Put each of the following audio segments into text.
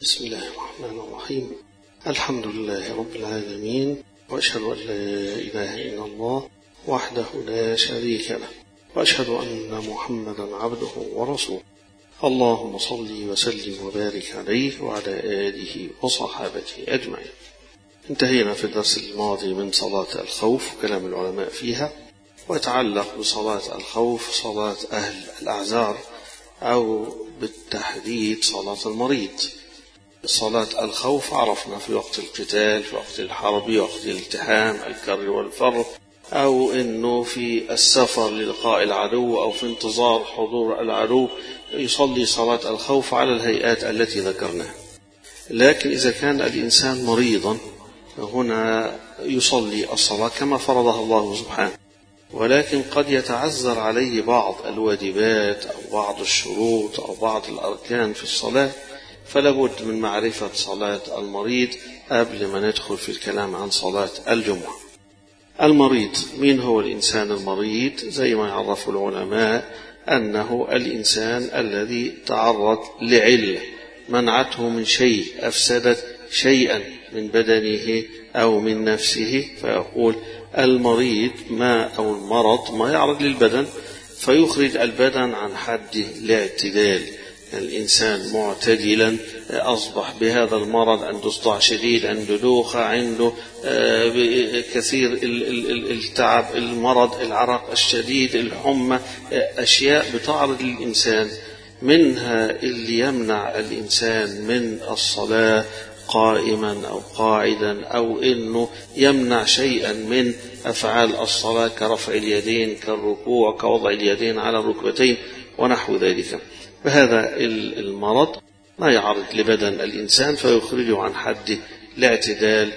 بسم الله الرحمن الرحيم الحمد لله رب العالمين وأشهد أن لا إله إلا الله وحده لا شريك له وأشهد أن محمدا عبده ورسوله اللهم صل وسلم وبارك عليه وعلى آله وصحابته أجمعين انتهينا في الدرس الماضي من صلاة الخوف وكلام العلماء فيها ويتعلق بصلاة الخوف صلاة أهل الأعذار أو بالتحديد صلاة المريض صلاة الخوف عرفنا في وقت القتال في وقت الحرب وقت الالتحام الكر والفر أو أنه في السفر للقاء العدو أو في انتظار حضور العدو يصلي صلاة الخوف على الهيئات التي ذكرناها لكن إذا كان الإنسان مريضا هنا يصلي الصلاة كما فرضها الله سبحانه ولكن قد يتعذر عليه بعض الواجبات أو بعض الشروط أو بعض الأركان في الصلاة فلا بد من معرفة صلاة المريض قبل ما ندخل في الكلام عن صلاة الجمعة المريض مين هو الإنسان المريض زي ما يعرف العلماء أنه الإنسان الذي تعرض لعلة منعته من شيء أفسدت شيئا من بدنه أو من نفسه فيقول المريض ما أو المرض ما يعرض للبدن فيخرج البدن عن حد الاعتدال الإنسان معتدلا أصبح بهذا المرض عنده صداع شديد عنده دوخة عنده كثير التعب المرض العرق الشديد الحمى أشياء بتعرض للإنسان منها اللي يمنع الإنسان من الصلاة قائما أو قاعدا أو أنه يمنع شيئا من أفعال الصلاة كرفع اليدين كالركوع كوضع اليدين على الركبتين ونحو ذلك فهذا المرض ما يعرض لبدن الإنسان فيخرجه عن حد الاعتدال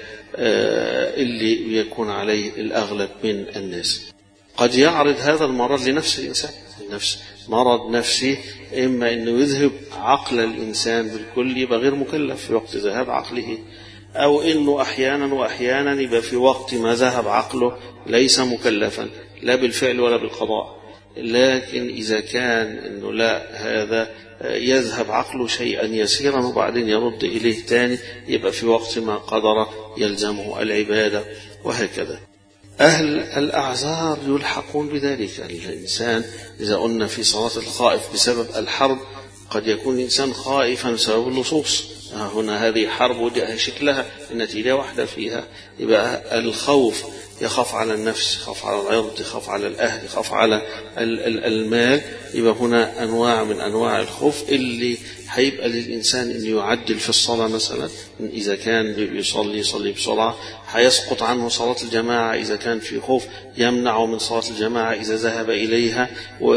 اللي يكون عليه الأغلب من الناس قد يعرض هذا المرض لنفس الإنسان النفس مرض نفسي إما أنه يذهب عقل الإنسان بالكل يبقى غير مكلف في وقت ذهاب عقله أو أنه أحيانا وأحيانا يبقى في وقت ما ذهب عقله ليس مكلفا لا بالفعل ولا بالقضاء لكن إذا كان أنه لا هذا يذهب عقله شيئا يسيرا وبعدين يرد إليه تاني يبقى في وقت ما قدر يلزمه العبادة وهكذا أهل الأعذار يلحقون بذلك الإنسان إذا قلنا في صلاة الخائف بسبب الحرب قد يكون الإنسان خائفا بسبب اللصوص هنا هذه حرب ودي شكلها النتيجة واحدة فيها يبقى الخوف يخاف على النفس يخاف على العرض يخاف على الأهل يخاف على المال يبقى هنا أنواع من أنواع الخوف اللي هيبقى للإنسان أن يعدل في الصلاة مثلا إذا كان بيصلي يصلي بسرعة هيسقط عنه صلاة الجماعة إذا كان في خوف يمنعه من صلاة الجماعة إذا ذهب إليها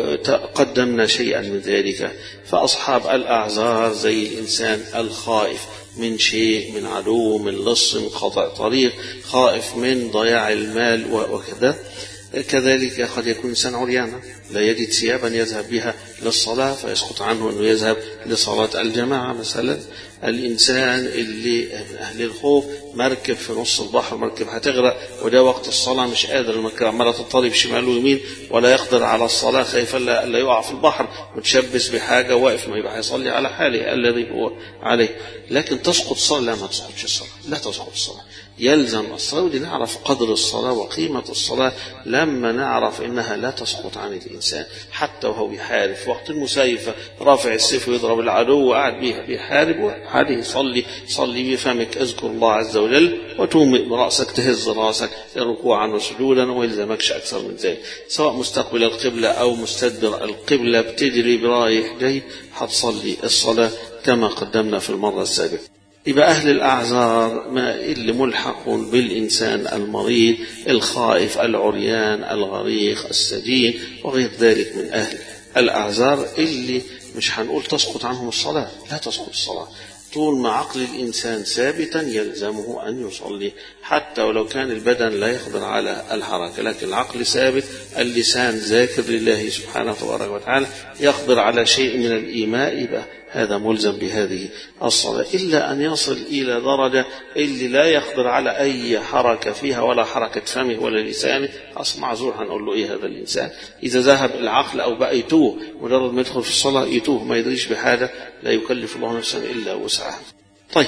وقدمنا شيئا من ذلك فأصحاب الأعذار زي الإنسان الخائف من شيء من عدو من لص من قطع طريق خائف من ضياع المال وكذا كذلك قد يكون إنسان عريانا لا يجد ثيابا يذهب بها للصلاة فيسقط عنه أنه يذهب لصلاة الجماعة مثلا الإنسان اللي أهل الخوف مركب في نص البحر مركب هتغرق وده وقت الصلاة مش قادر المركب عمالة تضطرب شمال ويمين ولا يقدر على الصلاة خايف ألا يقع في البحر متشبث بحاجة واقف ما يبقى هيصلي على حاله الذي هو عليه لكن تسقط الصلاة لا ما تسقطش الصلاة لا تسقط الصلاة يلزم الصلاة ودي نعرف قدر الصلاة وقيمة الصلاة لما نعرف إنها لا تسقط عن الإنسان حتى وهو بيحارب في وقت المسايفة رافع السيف ويضرب العدو وقاعد بيحارب وعليه صلي صلي بفمك اذكر الله عز وجل وتومئ برأسك تهز رأسك ركوعا وسجودا وما يلزمكش أكثر من ذلك سواء مستقبل القبلة أو مستدبر القبلة بتجري برايح جاي هتصلي الصلاة كما قدمنا في المرة السابقة يبقى أهل الأعذار ما اللي ملحق بالإنسان المريض الخائف العريان الغريق السجين وغير ذلك من أهل الأعذار اللي مش هنقول تسقط عنهم الصلاة لا تسقط الصلاة طول ما عقل الإنسان ثابتا يلزمه أن يصلي حتى ولو كان البدن لا يقدر على الحركة لكن العقل ثابت اللسان ذاكر لله سبحانه تبارك وتعالى يقدر على شيء من الإيماء يبقى هذا ملزم بهذه الصلاة إلا أن يصل إلى درجة اللي لا يقدر على أي حركة فيها ولا حركة فمه ولا لسانه أصلا معذور هنقول له إيه هذا الإنسان إذا ذهب العقل أو بقى يتوه مجرد ما يدخل في الصلاة يتوه ما يدريش بحاجة لا يكلف الله نفسا إلا وسعها طيب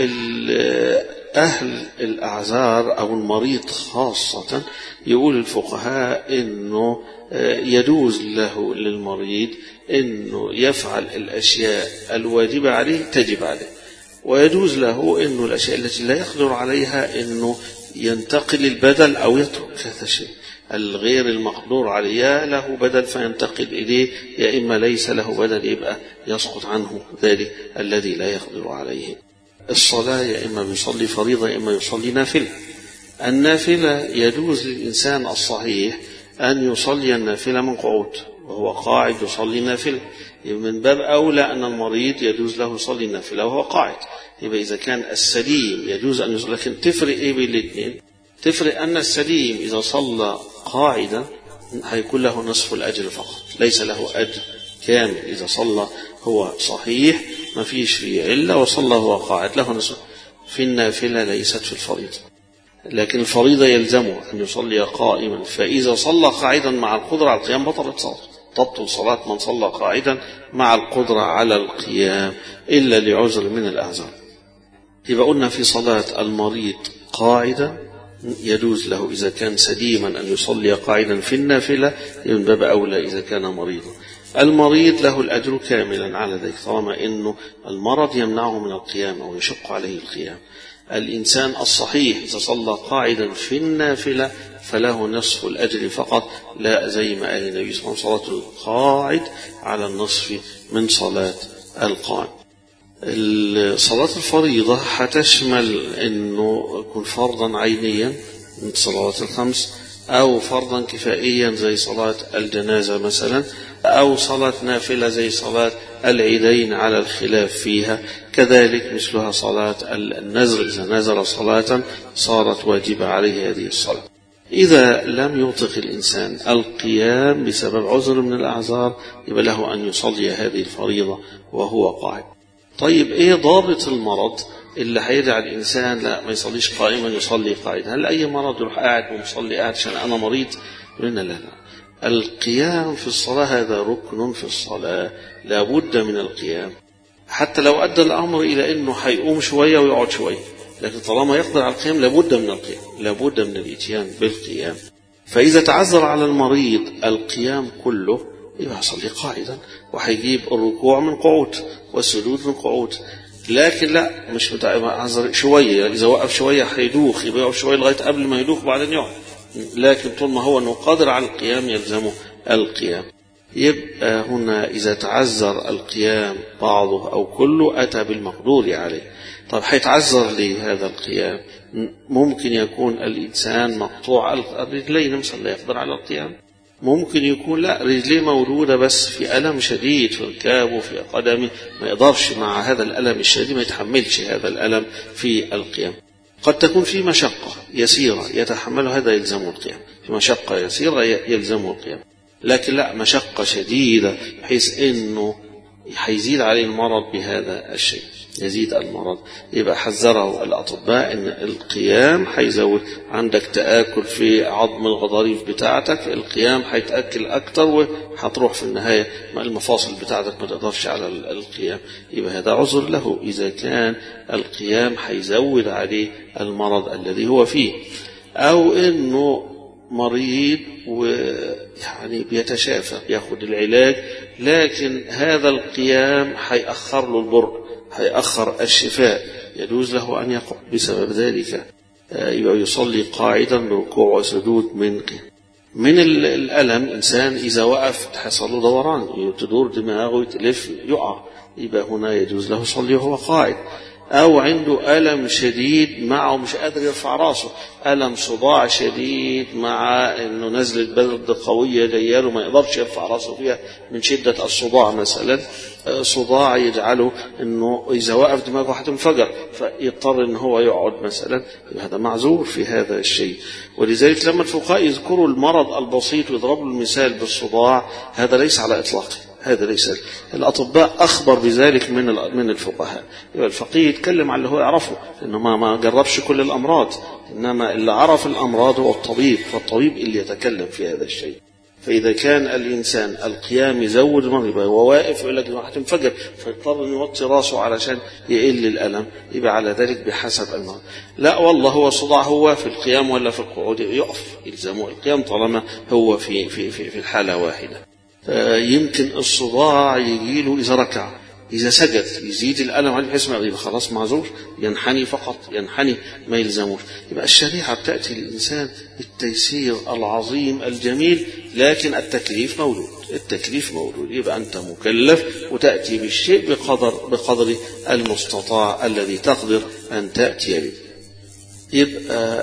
أهل الأعذار أو المريض خاصة يقول الفقهاء أنه يجوز له للمريض أنه يفعل الأشياء الواجبة عليه تجب عليه ويجوز له أنه الأشياء التي لا يقدر عليها أنه ينتقل البدل أو يترك هذا الشيء الغير المقدور عليه يا له بدل فينتقل إليه يا إما ليس له بدل يبقى يسقط عنه ذلك الذي لا يقدر عليه الصلاة يا إما بيصلي فريضة يا إما يصلي نافلة النافلة يجوز للإنسان الصحيح أن يصلي النافلة من قعود وهو قاعد يصلي نافلة من باب أولى أن المريض يجوز له يصلي النافلة وهو قاعد يبقى إذا كان السليم يجوز أن يصلي لكن تفرق إيه بين الاثنين تفرق أن السليم إذا صلى قاعدا هيكون له نصف الأجر فقط ليس له أجر كامل إذا صلى هو صحيح ما فيش فيه علة وصلى هو قاعد له نصف في النافلة ليست في الفريضة لكن الفريضة يلزمه أن يصلي قائما فإذا صلى قاعدا مع القدرة على القيام بطلت صلاة تبطل صلاة من صلى قاعدا مع القدرة على القيام إلا لعذر من الأعذار يبقى قلنا في صلاة المريض قاعدا يجوز له إذا كان سليما أن يصلي قاعدا في النافلة من باب أولى إذا كان مريضا المريض له الأجر كاملا على ذلك طالما أنه المرض يمنعه من القيام أو يشق عليه القيام الإنسان الصحيح إذا صلى قاعدا في النافلة فله نصف الأجر فقط لا زي ما قال النبي صلى الله عليه وسلم صلاة القاعد على النصف من صلاة القائم صلاة الفريضة هتشمل أنه يكون فرضا عينيا من الصلوات الخمس أو فرضا كفائيا زي صلاة الجنازة مثلا أو صلاة نافلة زي صلاة العيدين على الخلاف فيها كذلك مثلها صلاة النزر إذا نزل صلاة صارت واجبة عليه هذه الصلاة إذا لم يطق الإنسان القيام بسبب عذر من الأعذار يبقى له أن يصلي هذه الفريضة وهو قاعد طيب إيه ضابط المرض اللي هيدعى الإنسان لا ما يصليش قائما يصلي قاعدا هل أي مرض يروح قاعد ومصلي قاعد عشان أنا مريض قلنا لا لا القيام في الصلاة هذا ركن في الصلاة لا بد من القيام حتى لو أدى الأمر إلى أنه هيقوم شوية ويقعد شوية لكن طالما يقدر على القيام لابد من القيام لابد من الاتيان بالقيام فإذا تعذر على المريض القيام كله يبقى يصلي قاعدا وهيجيب الركوع من قعود والسجود من قعود لكن لا مش متعذر شوية إذا وقف شوية هيدوخ يبقى يقف شوية لغاية قبل ما يدوخ وبعدين يقعد لكن طول ما هو أنه قادر على القيام يلزمه القيام يبقى هنا إذا تعذر القيام بعضه أو كله أتى بالمقدور عليه طب هيتعذر ليه هذا القيام ممكن يكون الإنسان مقطوع الرجلين مثلا لا يقدر على القيام ممكن يكون لا رجليه مولودة بس في ألم شديد في ركابه في قدمه ما يقدرش مع هذا الألم الشديد ما يتحملش هذا الألم في القيام قد تكون في مشقة يسيرة يتحمل هذا يلزمه القيام في مشقة يسيرة يلزمه القيام لكن لا مشقة شديدة بحيث أنه هيزيد عليه المرض بهذا الشيء يزيد المرض يبقى حذره الأطباء أن القيام هيزود عندك تآكل في عظم الغضاريف بتاعتك القيام هيتأكل أكتر وهتروح في النهاية المفاصل بتاعتك ما تقدرش على القيام يبقى هذا عذر له إذا كان القيام هيزود عليه المرض الذي هو فيه أو أنه مريض ويعني بيتشافى ياخد العلاج لكن هذا القيام هيأخر له البرء هيأخر الشفاء يجوز له أن يقع بسبب ذلك يبقى يصلي قاعدا بركوع وسجود من من الألم إنسان إذا وقف تحصل له دوران تدور دماغه يتلف يقع يبقى هنا يجوز له يصلي وهو قاعد أو عنده ألم شديد معه مش قادر يرفع راسه ألم صداع شديد مع إنه نزلة برد قوية جاية له ما يقدرش يرفع راسه فيها من شدة الصداع مثلا صداع يجعله إنه إذا وقف دماغه هتنفجر فيضطر إن هو يقعد مثلا هذا معذور في هذا الشيء ولذلك لما الفقهاء يذكروا المرض البسيط ويضربوا المثال بالصداع هذا ليس على إطلاقه هذا ليس الأطباء أخبر بذلك من من الفقهاء يبقى الفقيه يتكلم عن اللي هو يعرفه لأنه ما ما جربش كل الأمراض إنما اللي عرف الأمراض هو الطبيب فالطبيب اللي يتكلم في هذا الشيء فإذا كان الإنسان القيام يزود المرض يبقى هو واقف يقول لك هتنفجر فيضطر إنه يوطي راسه علشان يقل الألم يبقى على ذلك بحسب المرض لا والله هو صداع هو في القيام ولا في القعود يقف يلزمه القيام طالما هو في في في, في الحالة واحدة يمكن الصداع يجيله إذا ركع إذا سجد يزيد الألم عليه بحيث ما يبقى خلاص معذور ينحني فقط ينحني ما يلزموش يبقى الشريعة بتأتي للإنسان بالتيسير العظيم الجميل لكن التكليف موجود التكليف موجود يبقى أنت مكلف وتأتي بالشيء بقدر بقدر المستطاع الذي تقدر أن تأتي به يبقى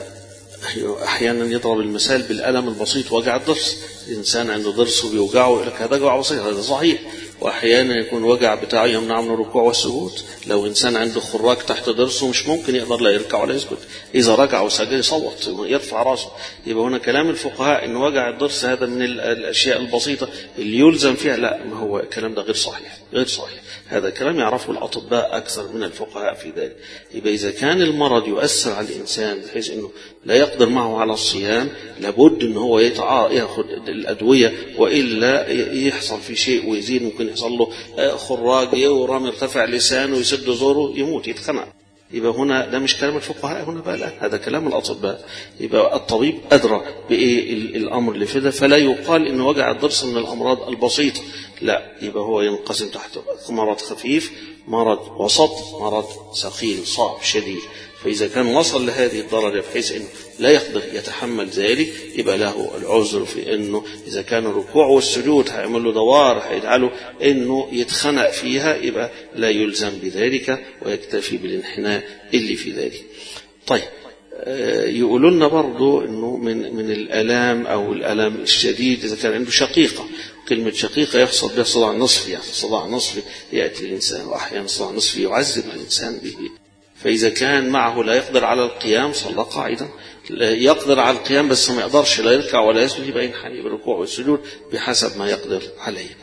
احيانا يضرب المثال بالالم البسيط وجع الضرس الانسان عنده ضرس وبيوجعه يقول لك هذا وجع بسيط هذا صحيح واحيانا يكون وجع بتاعه يمنعه من الركوع والسجود لو انسان عنده خراج تحت ضرسه مش ممكن يقدر لا يركع ولا يسجد اذا ركع وسجد يصوت يرفع راسه يبقى هنا كلام الفقهاء ان وجع الضرس هذا من الاشياء البسيطه اللي يلزم فيها لا ما هو الكلام ده غير صحيح غير صحيح هذا كلام يعرفه الاطباء اكثر من الفقهاء في ذلك يبقى اذا كان المرض يؤثر على الانسان بحيث انه لا يقدر معه على الصيام لابد ان هو ياخذ الادويه والا يحصل في شيء ويزيد ممكن يحصل له خراج يورم يرتفع لسانه يسد زوره يموت يتخنق يبقى هنا ده مش كلام الفقهاء هنا بقى لا هذا كلام الاطباء يبقى الطبيب ادرى بايه الامر اللي في ده فلا يقال ان وجع الضرس من الامراض البسيطه لا يبقى هو ينقسم تحت مرض خفيف مرض وسط مرض ثقيل صعب شديد فإذا كان وصل لهذه الدرجة بحيث أنه لا يقدر يتحمل ذلك يبقى له العذر في أنه إذا كان الركوع والسجود هيعمل له دوار هيجعله أنه يتخنق فيها يبقى لا يلزم بذلك ويكتفي بالانحناء اللي في ذلك طيب يقولوا لنا برضو انه من من الالام او الالم الشديد اذا كان عنده شقيقه كلمه شقيقه يحصل بها صداع نصفي يعني صداع نصفي ياتي الانسان واحيانا صداع نصفي يعذب الانسان به فإذا كان معه لا يقدر على القيام صلى قاعدا يقدر على القيام بس ما يقدرش لا يركع ولا يسجد يبقى ينحني بالركوع والسجود بحسب ما يقدر عليه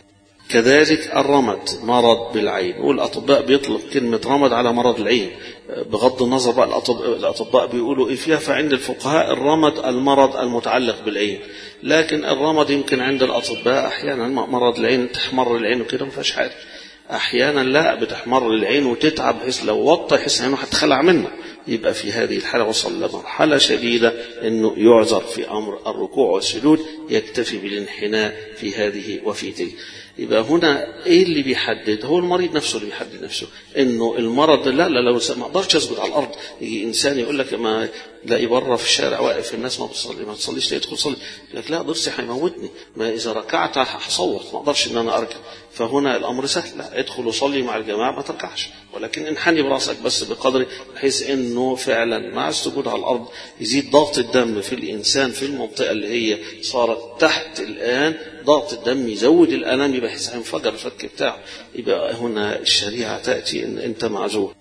كذلك الرمد مرض بالعين والأطباء بيطلق كلمة رمد على مرض العين بغض النظر بقى الأطباء, الأطباء بيقولوا إيه فيها فعند الفقهاء الرمد المرض المتعلق بالعين لكن الرمد يمكن عند الأطباء أحيانا مرض العين تحمر العين وكده ما فيهاش حاجة احيانا لا بتحمر العين وتتعب بحيث لو وطى يحس عينه هتخلع منه يبقى في هذه الحاله وصل لمرحله شديده انه يعذر في امر الركوع والسجود يكتفي بالانحناء في هذه وفي تلك يبقى هنا ايه اللي بيحدد هو المريض نفسه اللي بيحدد نفسه انه المرض لا لا لو ما اقدرش اسجد على الارض يجي انسان يقول لك ما تلاقي بره في الشارع واقف الناس ما بتصلي ما تصليش ادخل صلي يقول لك لا ضرسي هيموتني ما اذا ركعت هصوت ما اقدرش ان انا اركع فهنا الامر سهل لا ادخل وصلي مع الجماعه ما تركعش ولكن انحني براسك بس بقدر بحيث انه فعلا مع السجود على الارض يزيد ضغط الدم في الانسان في المنطقه اللي هي صارت تحت الان ضغط الدم يزود الالم يبقى يحس هينفجر الفك بتاعه يبقى هنا الشريعه تاتي ان انت معذور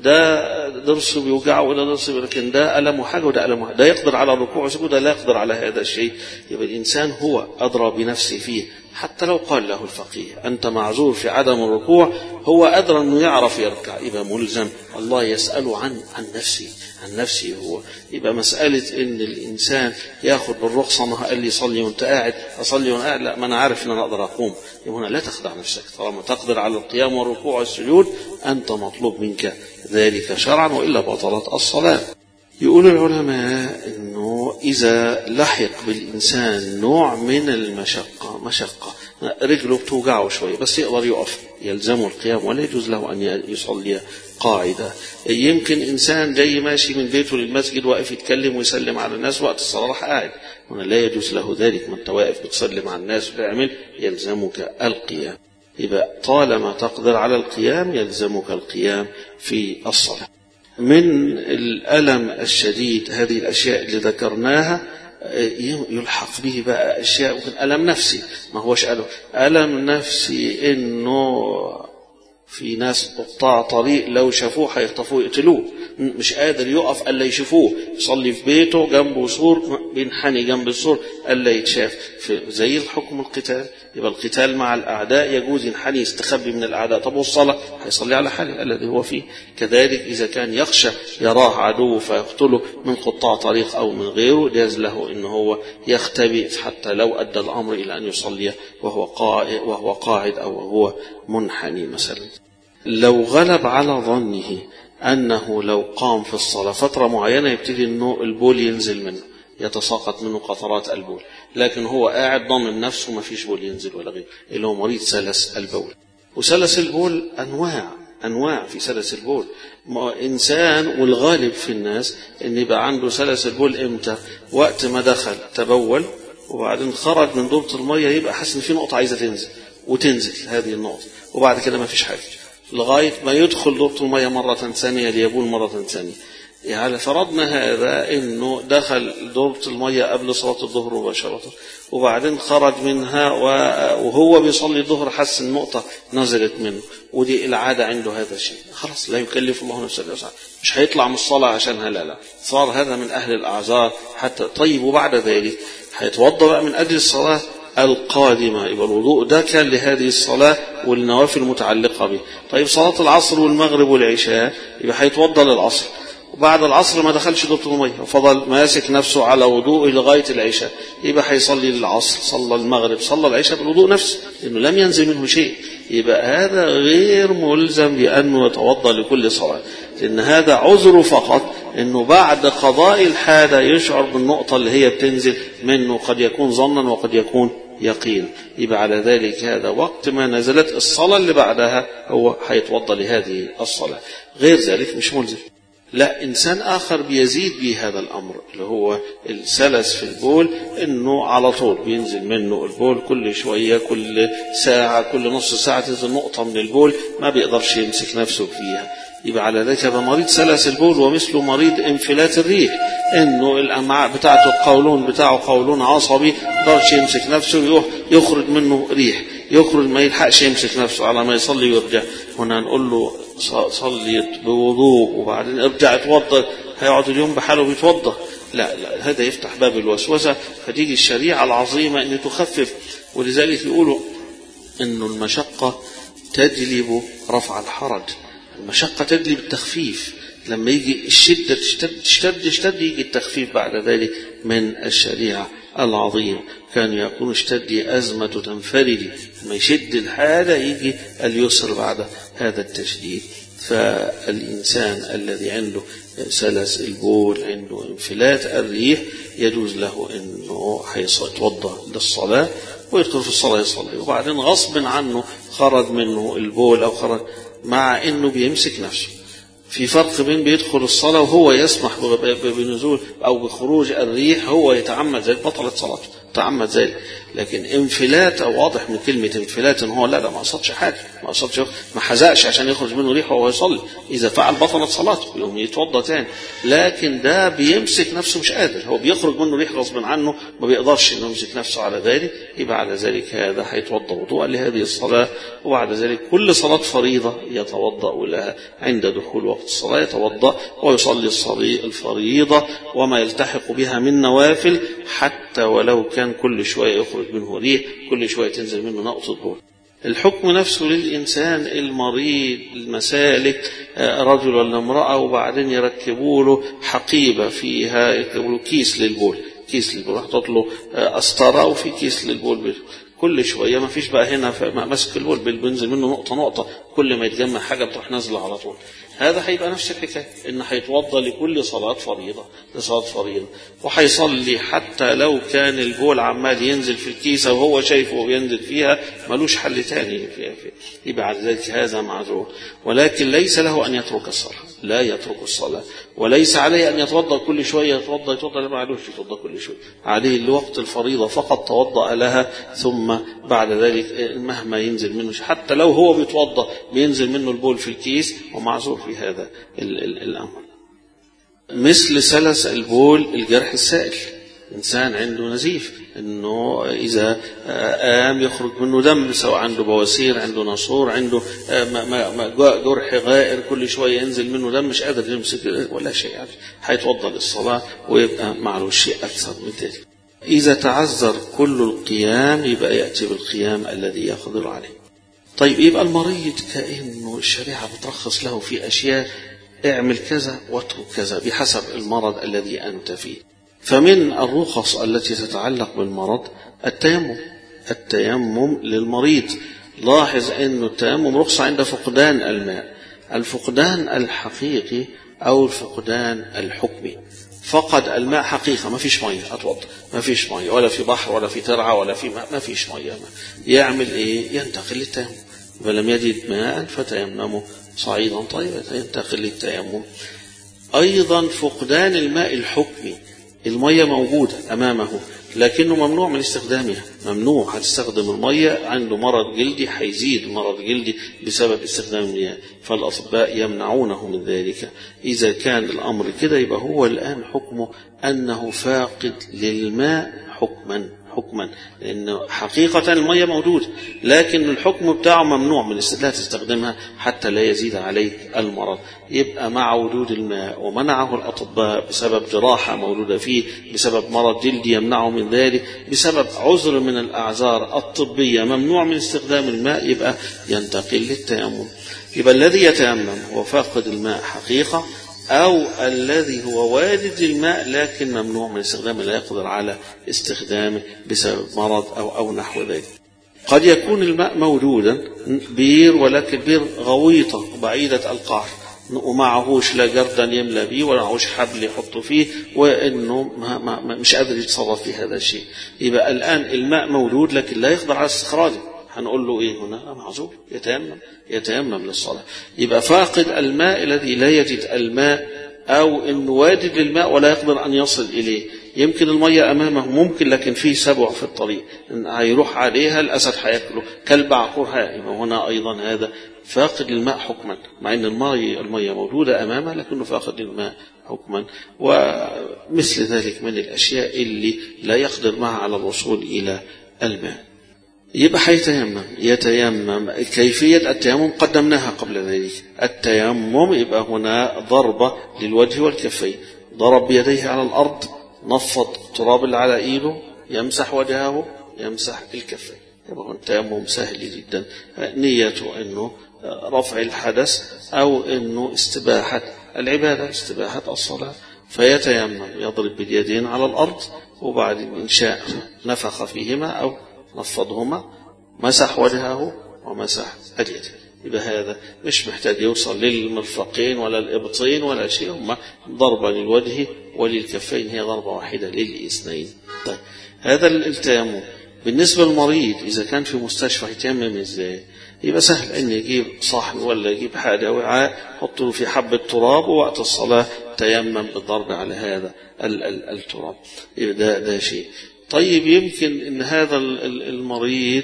ده ضرسه بيوجعه وده ضرسه لكن ده ألمه حاجة وده ألمه حاجة ده يقدر على الركوع والسجود ده لا يقدر على هذا الشيء يبقى الإنسان هو أدرى بنفسه فيه حتى لو قال له الفقيه أنت معذور في عدم الركوع هو أدرى أنه يعرف يركع يبقى ملزم الله يسأله عن عن نفسه عن نفسه هو يبقى مسألة إن الإنسان ياخد بالرخصة ما قال لي صلي وأنت قاعد أصلي وأنا قاعد لا ما أنا عارف إن أنا أقدر أقوم يبقى هنا لا تخدع نفسك طالما تقدر على القيام والركوع والسجود أنت مطلوب منك ذلك شرعا وإلا بطلت الصلاة يقول العلماء أنه إذا لحق بالإنسان نوع من المشقة مشقة رجله بتوجعه شوية بس يقدر يقف يلزمه القيام ولا يجوز له أن يصلي قاعدة يمكن إنسان جاي ماشي من بيته للمسجد واقف يتكلم ويسلم على الناس وقت الصلاة راح قاعد هنا لا يجوز له ذلك ما أنت واقف بتسلم على الناس وتعمل يلزمك القيام يبقى طالما تقدر على القيام يلزمك القيام في الصلاة من الألم الشديد هذه الأشياء اللي ذكرناها يلحق به بقى أشياء ممكن ألم نفسي ما هوش ألم ألم نفسي إنه في ناس قطاع طريق لو شافوه هيخطفوه يقتلوه مش قادر يقف الا يشوفوه يصلي في بيته جنبه سور بينحني جنب السور ألا يتشاف في زي الحكم القتال يبقى القتال مع الأعداء يجوز ينحني يستخبي من الأعداء طب والصلاة هيصلي على حاله الذي هو فيه كذلك إذا كان يخشى يراه عدو فيقتله من قطاع طريق أو من غيره جاز له إن هو يختبئ حتى لو أدى الأمر إلى أن يصلي وهو قائد, وهو قاعد أو وهو منحني مثلا لو غلب على ظنه أنه لو قام في الصلاة فترة معينة يبتدي أنه البول ينزل منه يتساقط منه قطرات البول لكن هو قاعد ضامن نفسه ما فيش بول ينزل ولا غيره اللي هو مريض سلس البول وسلس البول أنواع أنواع في سلس البول إنسان والغالب في الناس أن يبقى عنده سلس البول إمتى وقت ما دخل تبول وبعدين خرج من دورة المية يبقى حاسس إن في نقطة عايزة تنزل وتنزل هذه النقطة وبعد كده ما فيش حاجة لغاية ما يدخل دورة المية مرة ثانية ليبول مرة ثانية يعني فرضنا هذا انه دخل دورة المية قبل صلاة الظهر مباشرة وبعدين خرج منها وهو بيصلي الظهر حس النقطة نزلت منه ودي العادة عنده هذا الشيء خلاص لا يكلف الله نفسا الا وسعها مش هيطلع من الصلاة عشانها لا لا صار هذا من أهل الأعذار حتى طيب وبعد ذلك هيتوضأ بقى من أجل الصلاة القادمة يبقى الوضوء ده كان لهذه الصلاة والنوافل المتعلقة به طيب صلاة العصر والمغرب والعشاء يبقى هيتوضأ للعصر وبعد العصر ما دخلش دورة المية وفضل ماسك نفسه على وضوءه لغاية العشاء يبقى هيصلي للعصر صلى المغرب صلى العشاء بالوضوء نفسه لأنه لم ينزل منه شيء يبقى هذا غير ملزم بأنه يتوضأ لكل صلاة لأن هذا عذر فقط أنه بعد قضاء الحاجة يشعر بالنقطة اللي هي بتنزل منه قد يكون ظنا وقد يكون يقين يبقى على ذلك هذا وقت ما نزلت الصلاة اللي بعدها هو هيتوضأ لهذه الصلاة غير ذلك مش ملزم لا إنسان آخر بيزيد به هذا الأمر اللي هو السلس في البول إنه على طول بينزل منه البول كل شوية كل ساعة كل نص ساعة تنزل نقطة من البول ما بيقدرش يمسك نفسه فيها يبقى على ذلك هذا مريض سلس البول ومثله مريض انفلات الريح انه الامعاء بتاعته القولون بتاعه قولون عصبي يقدرش يمسك نفسه يخرج منه ريح يخرج ما يلحقش يمسك نفسه على ما يصلي ويرجع هنا نقول له صلي بوضوء وبعدين ارجع اتوضا هيقعد اليوم بحاله بيتوضا لا لا هذا يفتح باب الوسوسه فتيجي الشريعه العظيمه ان تخفف ولذلك يقولوا انه المشقه تجلب رفع الحرج المشقة تجلب التخفيف لما يجي الشدة تشتد تشتد تشتد يجي التخفيف بعد ذلك من الشريعة العظيمة كان يقول اشتد أزمة تنفردي لما يشد الحالة يجي اليسر بعد هذا التشديد فالإنسان الذي عنده سلس البول عنده انفلات الريح يجوز له أنه يتوضأ للصلاة ويدخل في الصلاة يصلي وبعدين غصب عنه خرج منه البول أو خرج مع انه بيمسك نفسه في فرق بين بيدخل الصلاة وهو يسمح بنزول أو بخروج الريح هو يتعمد ذلك بطلت صلاته تعمد ذلك لكن انفلات أو واضح من كلمة انفلات إن هو لا ده ما قصدش حاجة ما قصدش ما حزقش عشان يخرج منه ريح وهو يصلي إذا فعل بطلت صلاته يقوم يتوضى تاني لكن ده بيمسك نفسه مش قادر هو بيخرج منه ريح غصب عنه ما بيقدرش إنه يمسك نفسه على ذلك يبقى على ذلك هذا هيتوضى وضوءا لهذه الصلاة وبعد ذلك كل صلاة فريضة يتوضأ لها عند دخول وقت الصلاة يتوضأ ويصلي الفريضة وما يلتحق بها من نوافل حتى ولو كان كل شوية يخرج منه ريح كل شوية تنزل منه نقطة بول الحكم نفسه للإنسان المريض المسالك رجل ولا امرأة وبعدين يركبوا له حقيبة فيها يركبوا له كيس للبول كيس للبول حطت له قسطرة وفي كيس للبول كل شويه ما فيش بقى هنا ماسك البول بينزل منه نقطه نقطه كل ما يتجمع حاجه بتروح نازله على طول هذا هيبقى نفس الحكايه ان هيتوضى لكل صلاه فريضه لصلاه فريضه وهيصلي حتى لو كان البول عمال ينزل في الكيسه وهو شايفه وبينزل فيها ملوش حل تاني فيها فيها. يبقى على ذلك هذا معذور ولكن ليس له ان يترك الصلاه لا يترك الصلاه وليس عليه ان يتوضا كل شويه يتوضا يتوضا لا معلوش يتوضا كل شويه عليه لوقت الفريضه فقط توضا لها ثم بعد ذلك مهما ينزل منه حتى لو هو بيتوضا بينزل منه البول في الكيس ومعذور في هذا ال ال الامر مثل سلس البول الجرح السائل إنسان عنده نزيف إنه إذا قام يخرج منه دم سواء عنده بواسير عنده ناسور عنده جرح غائر كل شوية ينزل منه دم مش قادر يمسك ولا شيء هيتوضأ للصلاة ويبقى معلوش شيء أكثر من ذلك إذا تعذر كل القيام يبقى يأتي بالقيام الذي يقدر عليه طيب يبقى المريض كأنه الشريعة بترخص له في أشياء اعمل كذا واترك كذا بحسب المرض الذي أنت فيه فمن الرخص التي تتعلق بالمرض التيمم التيمم للمريض لاحظ أن التيمم رخصة عند فقدان الماء الفقدان الحقيقي أو الفقدان الحكمي فقد الماء حقيقة ما فيش مية أتوضى ما فيش مية ولا في بحر ولا في ترعة ولا في ماء ما فيش مية يعمل إيه ينتقل للتيمم فلم يجد ماء فتيممه صعيدا طيبا ينتقل للتيمم أيضا فقدان الماء الحكمي المية موجودة أمامه لكنه ممنوع من استخدامها ممنوع هتستخدم المية عنده مرض جلدي هيزيد مرض جلدي بسبب استخدام المياه فالأطباء يمنعونه من ذلك إذا كان الأمر كده يبقى هو الآن حكمه أنه فاقد للماء حكما حكما لأن حقيقة المية موجودة لكن الحكم بتاعه ممنوع من لا تستخدمها حتى لا يزيد عليك المرض يبقى مع وجود الماء ومنعه الأطباء بسبب جراحة موجودة فيه بسبب مرض جلدي يمنعه من ذلك بسبب عذر من الأعذار الطبية ممنوع من استخدام الماء يبقى ينتقل للتيمم يبقى الذي يتيمم هو فاقد الماء حقيقة أو الذي هو وارد الماء لكن ممنوع من استخدامه لا يقدر على استخدامه بسبب مرض أو أو نحو ذلك. قد يكون الماء موجودا بير ولكن بير غويطة بعيدة القعر ومعهوش لا جردن يملى بيه ولا معهوش حبل يحطه فيه وانه ما ما مش قادر يتصرف في هذا الشيء يبقى الان الماء موجود لكن لا يقدر على استخراجه هنقول له ايه هنا معذور يتيمم يتيمم للصلاة يبقى فاقد الماء الذي لا يجد الماء او انه واجد للماء ولا يقدر ان يصل اليه يمكن المية امامه ممكن لكن في سبع في الطريق إن هيروح عليها الاسد هياكله كلب عقور يبقى هنا ايضا هذا فاقد الماء حكما مع ان المية المية موجودة امامه لكنه فاقد الماء حكما ومثل ذلك من الاشياء اللي لا يقدر معها على الوصول الى الماء يبقى هيتيمم يتيمم كيفية التيمم قدمناها قبل ذلك التيمم يبقى هنا ضربة للوجه والكفين ضرب بيديه على الأرض نفض التراب اللي على إيده يمسح وجهه يمسح الكفين يبقى التيمم سهل جدا نيته أنه رفع الحدث أو أنه استباحة العبادة استباحة الصلاة فيتيمم يضرب باليدين على الأرض وبعد إن شاء نفخ فيهما أو نفضهما مسح وجهه ومسح اليد يبقى هذا مش محتاج يوصل للمرفقين ولا الإبطين ولا شيء هما ضربة للوجه وللكفين هي ضربة واحدة للاثنين طيب هذا التيمم بالنسبة للمريض إذا كان في مستشفى يتيمم إزاي يبقى سهل أن يجيب صحن ولا يجيب حاجة وعاء حط له في حبة تراب ووقت الصلاة تيمم بالضرب على هذا التراب ده, ده شيء طيب يمكن ان هذا المريض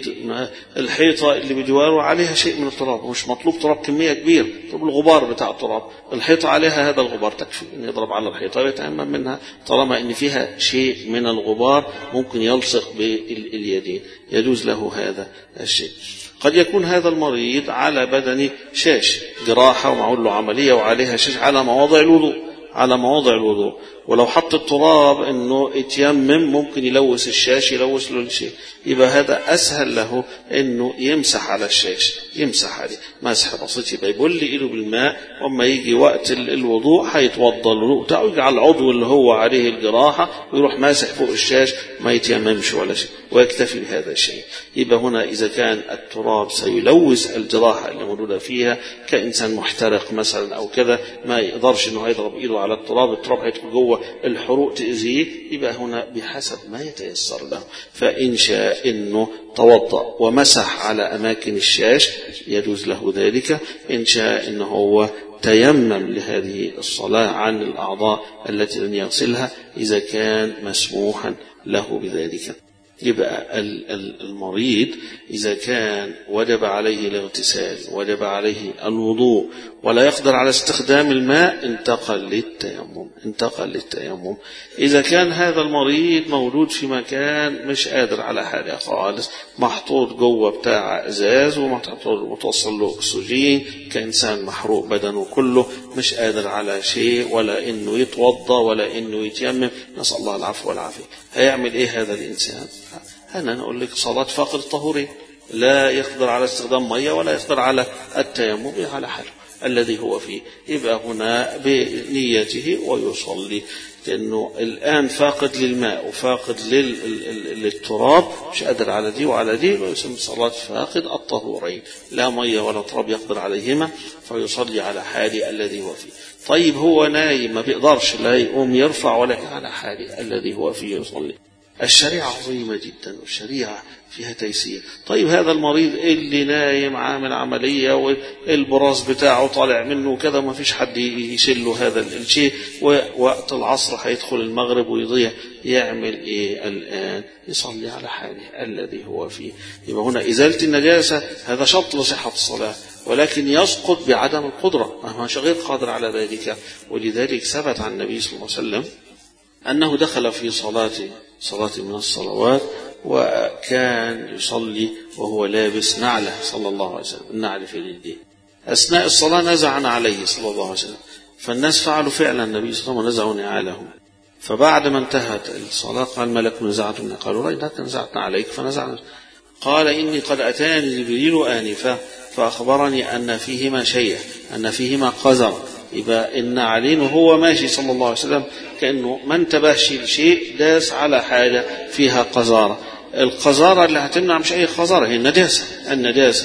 الحيطه اللي بجواره عليها شيء من التراب مش مطلوب تراب كميه كبيره طب الغبار بتاع التراب الحيطه عليها هذا الغبار تكفي ان يضرب على الحيطه ويتامم منها طالما ان فيها شيء من الغبار ممكن يلصق باليدين يجوز له هذا الشيء قد يكون هذا المريض على بدن شاش جراحه ومعمول له عمليه وعليها شاش على مواضع الوضوء على مواضع الوضوء ولو حط التراب انه يتيمم ممكن يلوث الشاش يلوث له الشيء يبقى هذا اسهل له انه يمسح على الشاش يمسح عليه مسح بسيط يبقى يبل ايده بالماء واما يجي وقت الوضوء هيتوضا الوضوء بتاعه يجي على العضو اللي هو عليه الجراحه ويروح ماسح فوق الشاش ما يتيممش ولا شيء ويكتفي بهذا الشيء يبقى هنا اذا كان التراب سيلوث الجراحه اللي موجوده فيها كانسان محترق مثلا او كذا ما يقدرش انه يضرب ايده على التراب التراب هيدخل جوه الحروق تأذيه يبقى هنا بحسب ما يتيسر له فإن شاء أنه توضأ ومسح على أماكن الشاش يجوز له ذلك إن شاء أنه هو تيمم لهذه الصلاة عن الأعضاء التي لن يغسلها إذا كان مسموحا له بذلك يبقى المريض إذا كان وجب عليه الاغتسال وجب عليه الوضوء ولا يقدر على استخدام الماء انتقل للتيمم انتقل للتيمم إذا كان هذا المريض موجود في مكان مش قادر على حاجة خالص محطوط جوه بتاع إزاز ومتوصل له أكسجين كإنسان محروق بدنه كله مش قادر على شيء ولا إنه يتوضى ولا إنه يتيمم نسأل الله العفو والعافية هيعمل إيه هذا الإنسان أنا نقول لك صلاة فاقد الطهورين لا يقدر على استخدام مية ولا يقدر على التيمم على حاله الذي هو فيه يبقى هنا بنيته ويصلي لأنه الآن فاقد للماء وفاقد للتراب مش قادر على دي وعلى دي ويسمى صلاة فاقد الطهورين لا مية ولا تراب يقدر عليهما فيصلي على حاله الذي هو فيه طيب هو نايم ما بيقدرش لا يقوم يرفع ولا على حاله الذي هو فيه يصلي الشريعة عظيمة جدا والشريعة فيها تيسير طيب هذا المريض اللي نايم عامل عملية والبراز بتاعه طالع منه وكذا ما فيش حد يشله هذا الشيء ووقت العصر هيدخل المغرب ويضيع يعمل ايه الآن يصلي على حاله الذي هو فيه يبقى هنا إزالة النجاسة هذا شرط لصحة الصلاة ولكن يسقط بعدم القدرة ما غير قادر على ذلك ولذلك ثبت عن النبي صلى الله عليه وسلم أنه دخل في صلاة صلاة من الصلوات وكان يصلي وهو لابس نعله صلى الله عليه وسلم النعل في اليدين أثناء الصلاة نزعنا عليه صلى الله عليه وسلم فالناس فعلوا فعلا النبي صلى الله عليه وسلم ونزعوا نعالهم فبعد ما انتهت الصلاة قال ملك نزعتم قالوا رأيناك نزعتنا عليك فنزعنا قال إني قد أتاني جبريل آنفا فأخبرني أن فيهما شيء أن فيهما قذر يبقى النعلين وهو ماشي صلى الله عليه وسلم كأنه ما انتبهش لشيء داس على حاجة فيها قذارة القذارة اللي هتمنع مش أي قذارة هي النجاسة النجاسة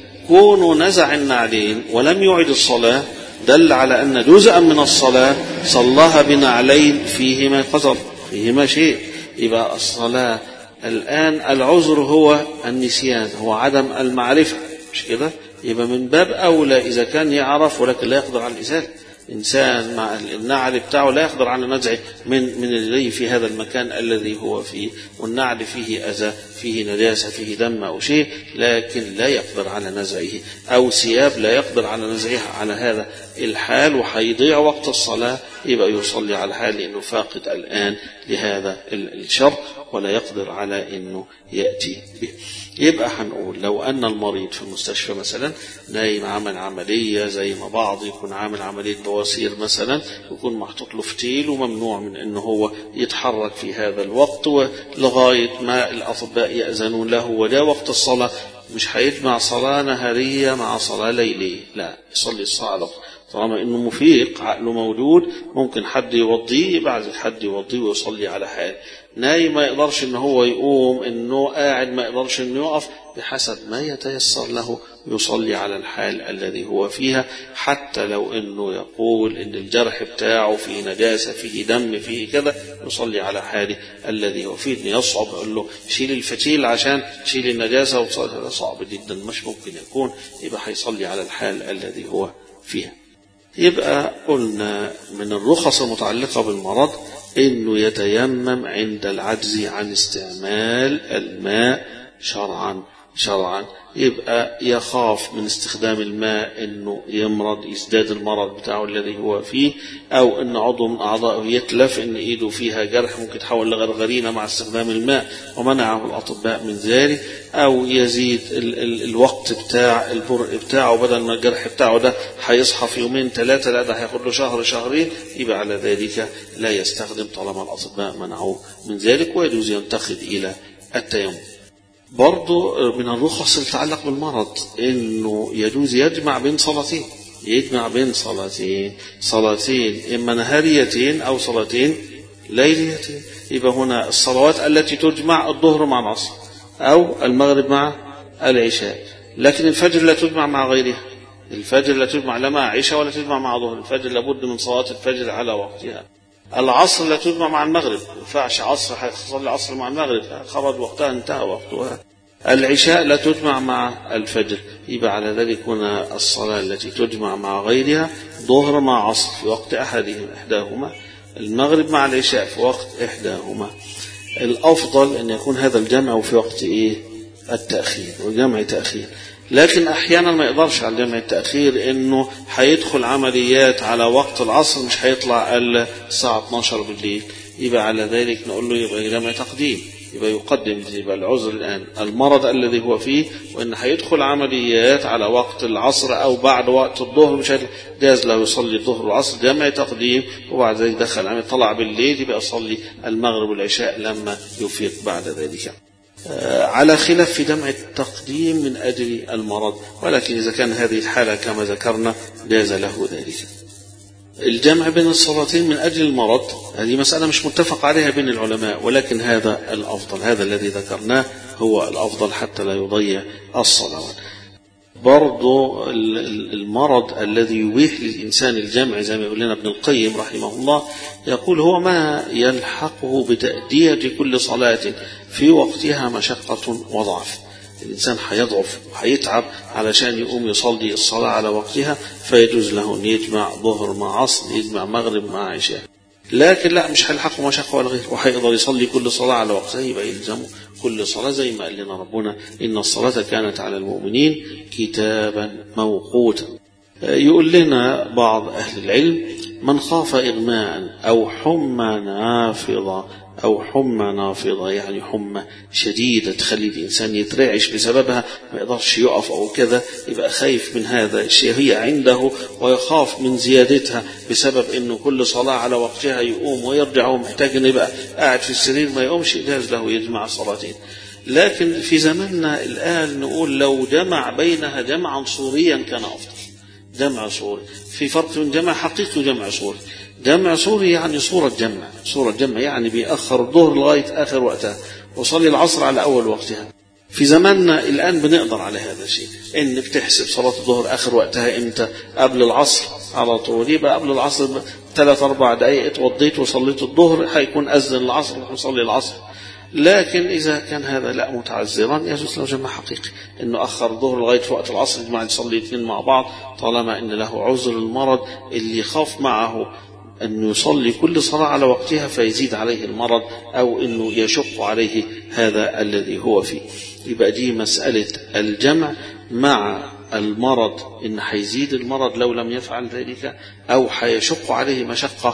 كونه نزع النعلين ولم يعد الصلاة دل على أن جزءا من الصلاة صلاها بنعلين فيهما قذر فيهما شيء يبقى الصلاة الآن العذر هو النسيان هو عدم المعرفة مش كده يبقى من باب أولى إذا كان يعرف ولكن لا يقدر على الإزالة إنسان مع النعل بتاعه لا يقدر على نزعه من من الري في هذا المكان الذي هو فيه والنعل فيه أذى فيه نجاسة فيه دم أو شيء لكن لا يقدر على نزعه أو ثياب لا يقدر على نزعها على هذا الحال وحيضيع وقت الصلاة يبقى يصلي على حال لأنه فاقد الآن لهذا الشر ولا يقدر على أنه يأتي به يبقى هنقول لو أن المريض في المستشفى مثلا نايم عمل عملية زي ما بعض يكون عامل عملية بواسير مثلا يكون محطوط له فتيل وممنوع من أنه هو يتحرك في هذا الوقت ولغاية ما الأطباء يأذنون له وده وقت الصلاة مش هيجمع صلاة نهارية مع صلاة ليلية لا يصلي الصلاة على طالما انه مفيق عقله موجود ممكن حد يوضيه يبعث حد يوضيه ويصلي على حال نايم ما يقدرش ان هو يقوم انه قاعد ما يقدرش انه يقف بحسب ما يتيسر له يصلي على الحال الذي هو فيها حتى لو انه يقول ان الجرح بتاعه فيه نجاسة فيه دم فيه كذا يصلي على حاله الذي هو فيه انه يصعب يقول له شيل الفتيل عشان تشيل النجاسة هذا صعب جدا مش ممكن يكون يبقى هيصلي على الحال الذي هو فيها يبقى قلنا من الرخص المتعلقة بالمرض انه يتيمم عند العجز عن استعمال الماء شرعا شرعا يبقى يخاف من استخدام الماء انه يمرض يزداد المرض بتاعه الذي هو فيه او ان عضو من اعضائه يتلف ان ايده فيها جرح ممكن تحول لغرغرينه مع استخدام الماء ومنعه الاطباء من ذلك او يزيد ال ال الوقت بتاع البرء بتاعه بدل ما الجرح بتاعه ده هيصحى في يومين ثلاثه لا ده هياخد له شهر شهرين يبقى على ذلك لا يستخدم طالما الاطباء منعوه من ذلك ويجوز ينتقد الى التيمم برضو من الرخص اللي تتعلق بالمرض انه يجوز يجمع بين صلاتين يجمع بين صلاتين صلاتين اما نهاريتين او صلاتين ليليتين يبقى هنا الصلوات التي تجمع الظهر مع العصر او المغرب مع العشاء لكن الفجر لا تجمع مع غيرها الفجر لا تجمع لا مع عشاء ولا تجمع مع ظهر الفجر لابد من صلاة الفجر على وقتها العصر لا تجمع مع المغرب ما ينفعش عصر هتصلي العصر مع المغرب خرج وقتها انتهى وقتها العشاء لا تجمع مع الفجر يبقى على ذلك هنا الصلاة التي تجمع مع غيرها ظهر مع عصر في وقت أحدهم إحداهما المغرب مع العشاء في وقت إحداهما الأفضل أن يكون هذا الجمع في وقت إيه التأخير وجمع تأخير لكن احيانا ما يقدرش على جمع التاخير انه هيدخل عمليات على وقت العصر مش هيطلع الا الساعه 12 بالليل يبقى على ذلك نقول له يبقى جمع تقديم يبقى يقدم يبقى العذر الآن المرض الذي هو فيه وإن هيدخل عمليات على وقت العصر أو بعد وقت الظهر مش جاز له يصلي الظهر والعصر جمع تقديم وبعد ذلك دخل عمل طلع بالليل يبقى يصلي المغرب والعشاء لما يفيق بعد ذلك على خلاف في جمع التقديم من أجل المرض ولكن إذا كان هذه الحالة كما ذكرنا جاز له ذلك الجمع بين الصلاتين من أجل المرض هذه مسألة مش متفق عليها بين العلماء ولكن هذا الأفضل هذا الذي ذكرناه هو الأفضل حتى لا يضيع الصلوات برضو المرض الذي يبيح للإنسان الجمع زي ما يقول لنا ابن القيم رحمه الله يقول هو ما يلحقه بتأدية كل صلاة في وقتها مشقة وضعف الإنسان هيضعف وهيتعب علشان يقوم يصلي الصلاة على وقتها فيجوز له أن يجمع ظهر مع عصر يجمع مغرب مع عشاء لكن لا مش هيلحقه مشقة ولا غير وهيقدر يصلي كل صلاة على وقتها يبقى يلزمه كل صلاة زي ما قال لنا ربنا إن الصلاة كانت على المؤمنين كتابا موقوتا يقول لنا بعض أهل العلم من خاف إغماء أو حمى نافضة أو حمى نافضة يعني حمى شديدة تخلي الإنسان يترعش بسببها ما يقدرش يقف أو كذا يبقى خايف من هذا الشيء هي عنده ويخاف من زيادتها بسبب أنه كل صلاة على وقتها يقوم ويرجع ومحتاج أن يبقى قاعد في السرير ما يقومش جاز له يجمع صلاتين لكن في زماننا الآن نقول لو جمع بينها جمعا صوريا كان أفضل جمع صوري في فرق بين جمع حقيقي وجمع صوري جمع صوري يعني صورة جمع صورة جمع يعني بيأخر الظهر لغاية آخر وقتها وصلي العصر على أول وقتها في زماننا الآن بنقدر على هذا الشيء إنك تحسب صلاة الظهر آخر وقتها إمتى قبل العصر على طول يبقى قبل العصر ثلاث أربع دقائق اتوضيت وصليت الظهر هيكون أذن العصر ونصلي العصر لكن إذا كان هذا لا متعذرا يجوز له جمع حقيقي إنه أخر الظهر لغاية وقت العصر يجمع يصلي الاثنين مع بعض طالما إن له عذر المرض اللي خاف معه أن يصلي كل صلاة على وقتها فيزيد عليه المرض أو أنه يشق عليه هذا الذي هو فيه يبقى دي مسألة الجمع مع المرض إن حيزيد المرض لو لم يفعل ذلك أو حيشق عليه مشقة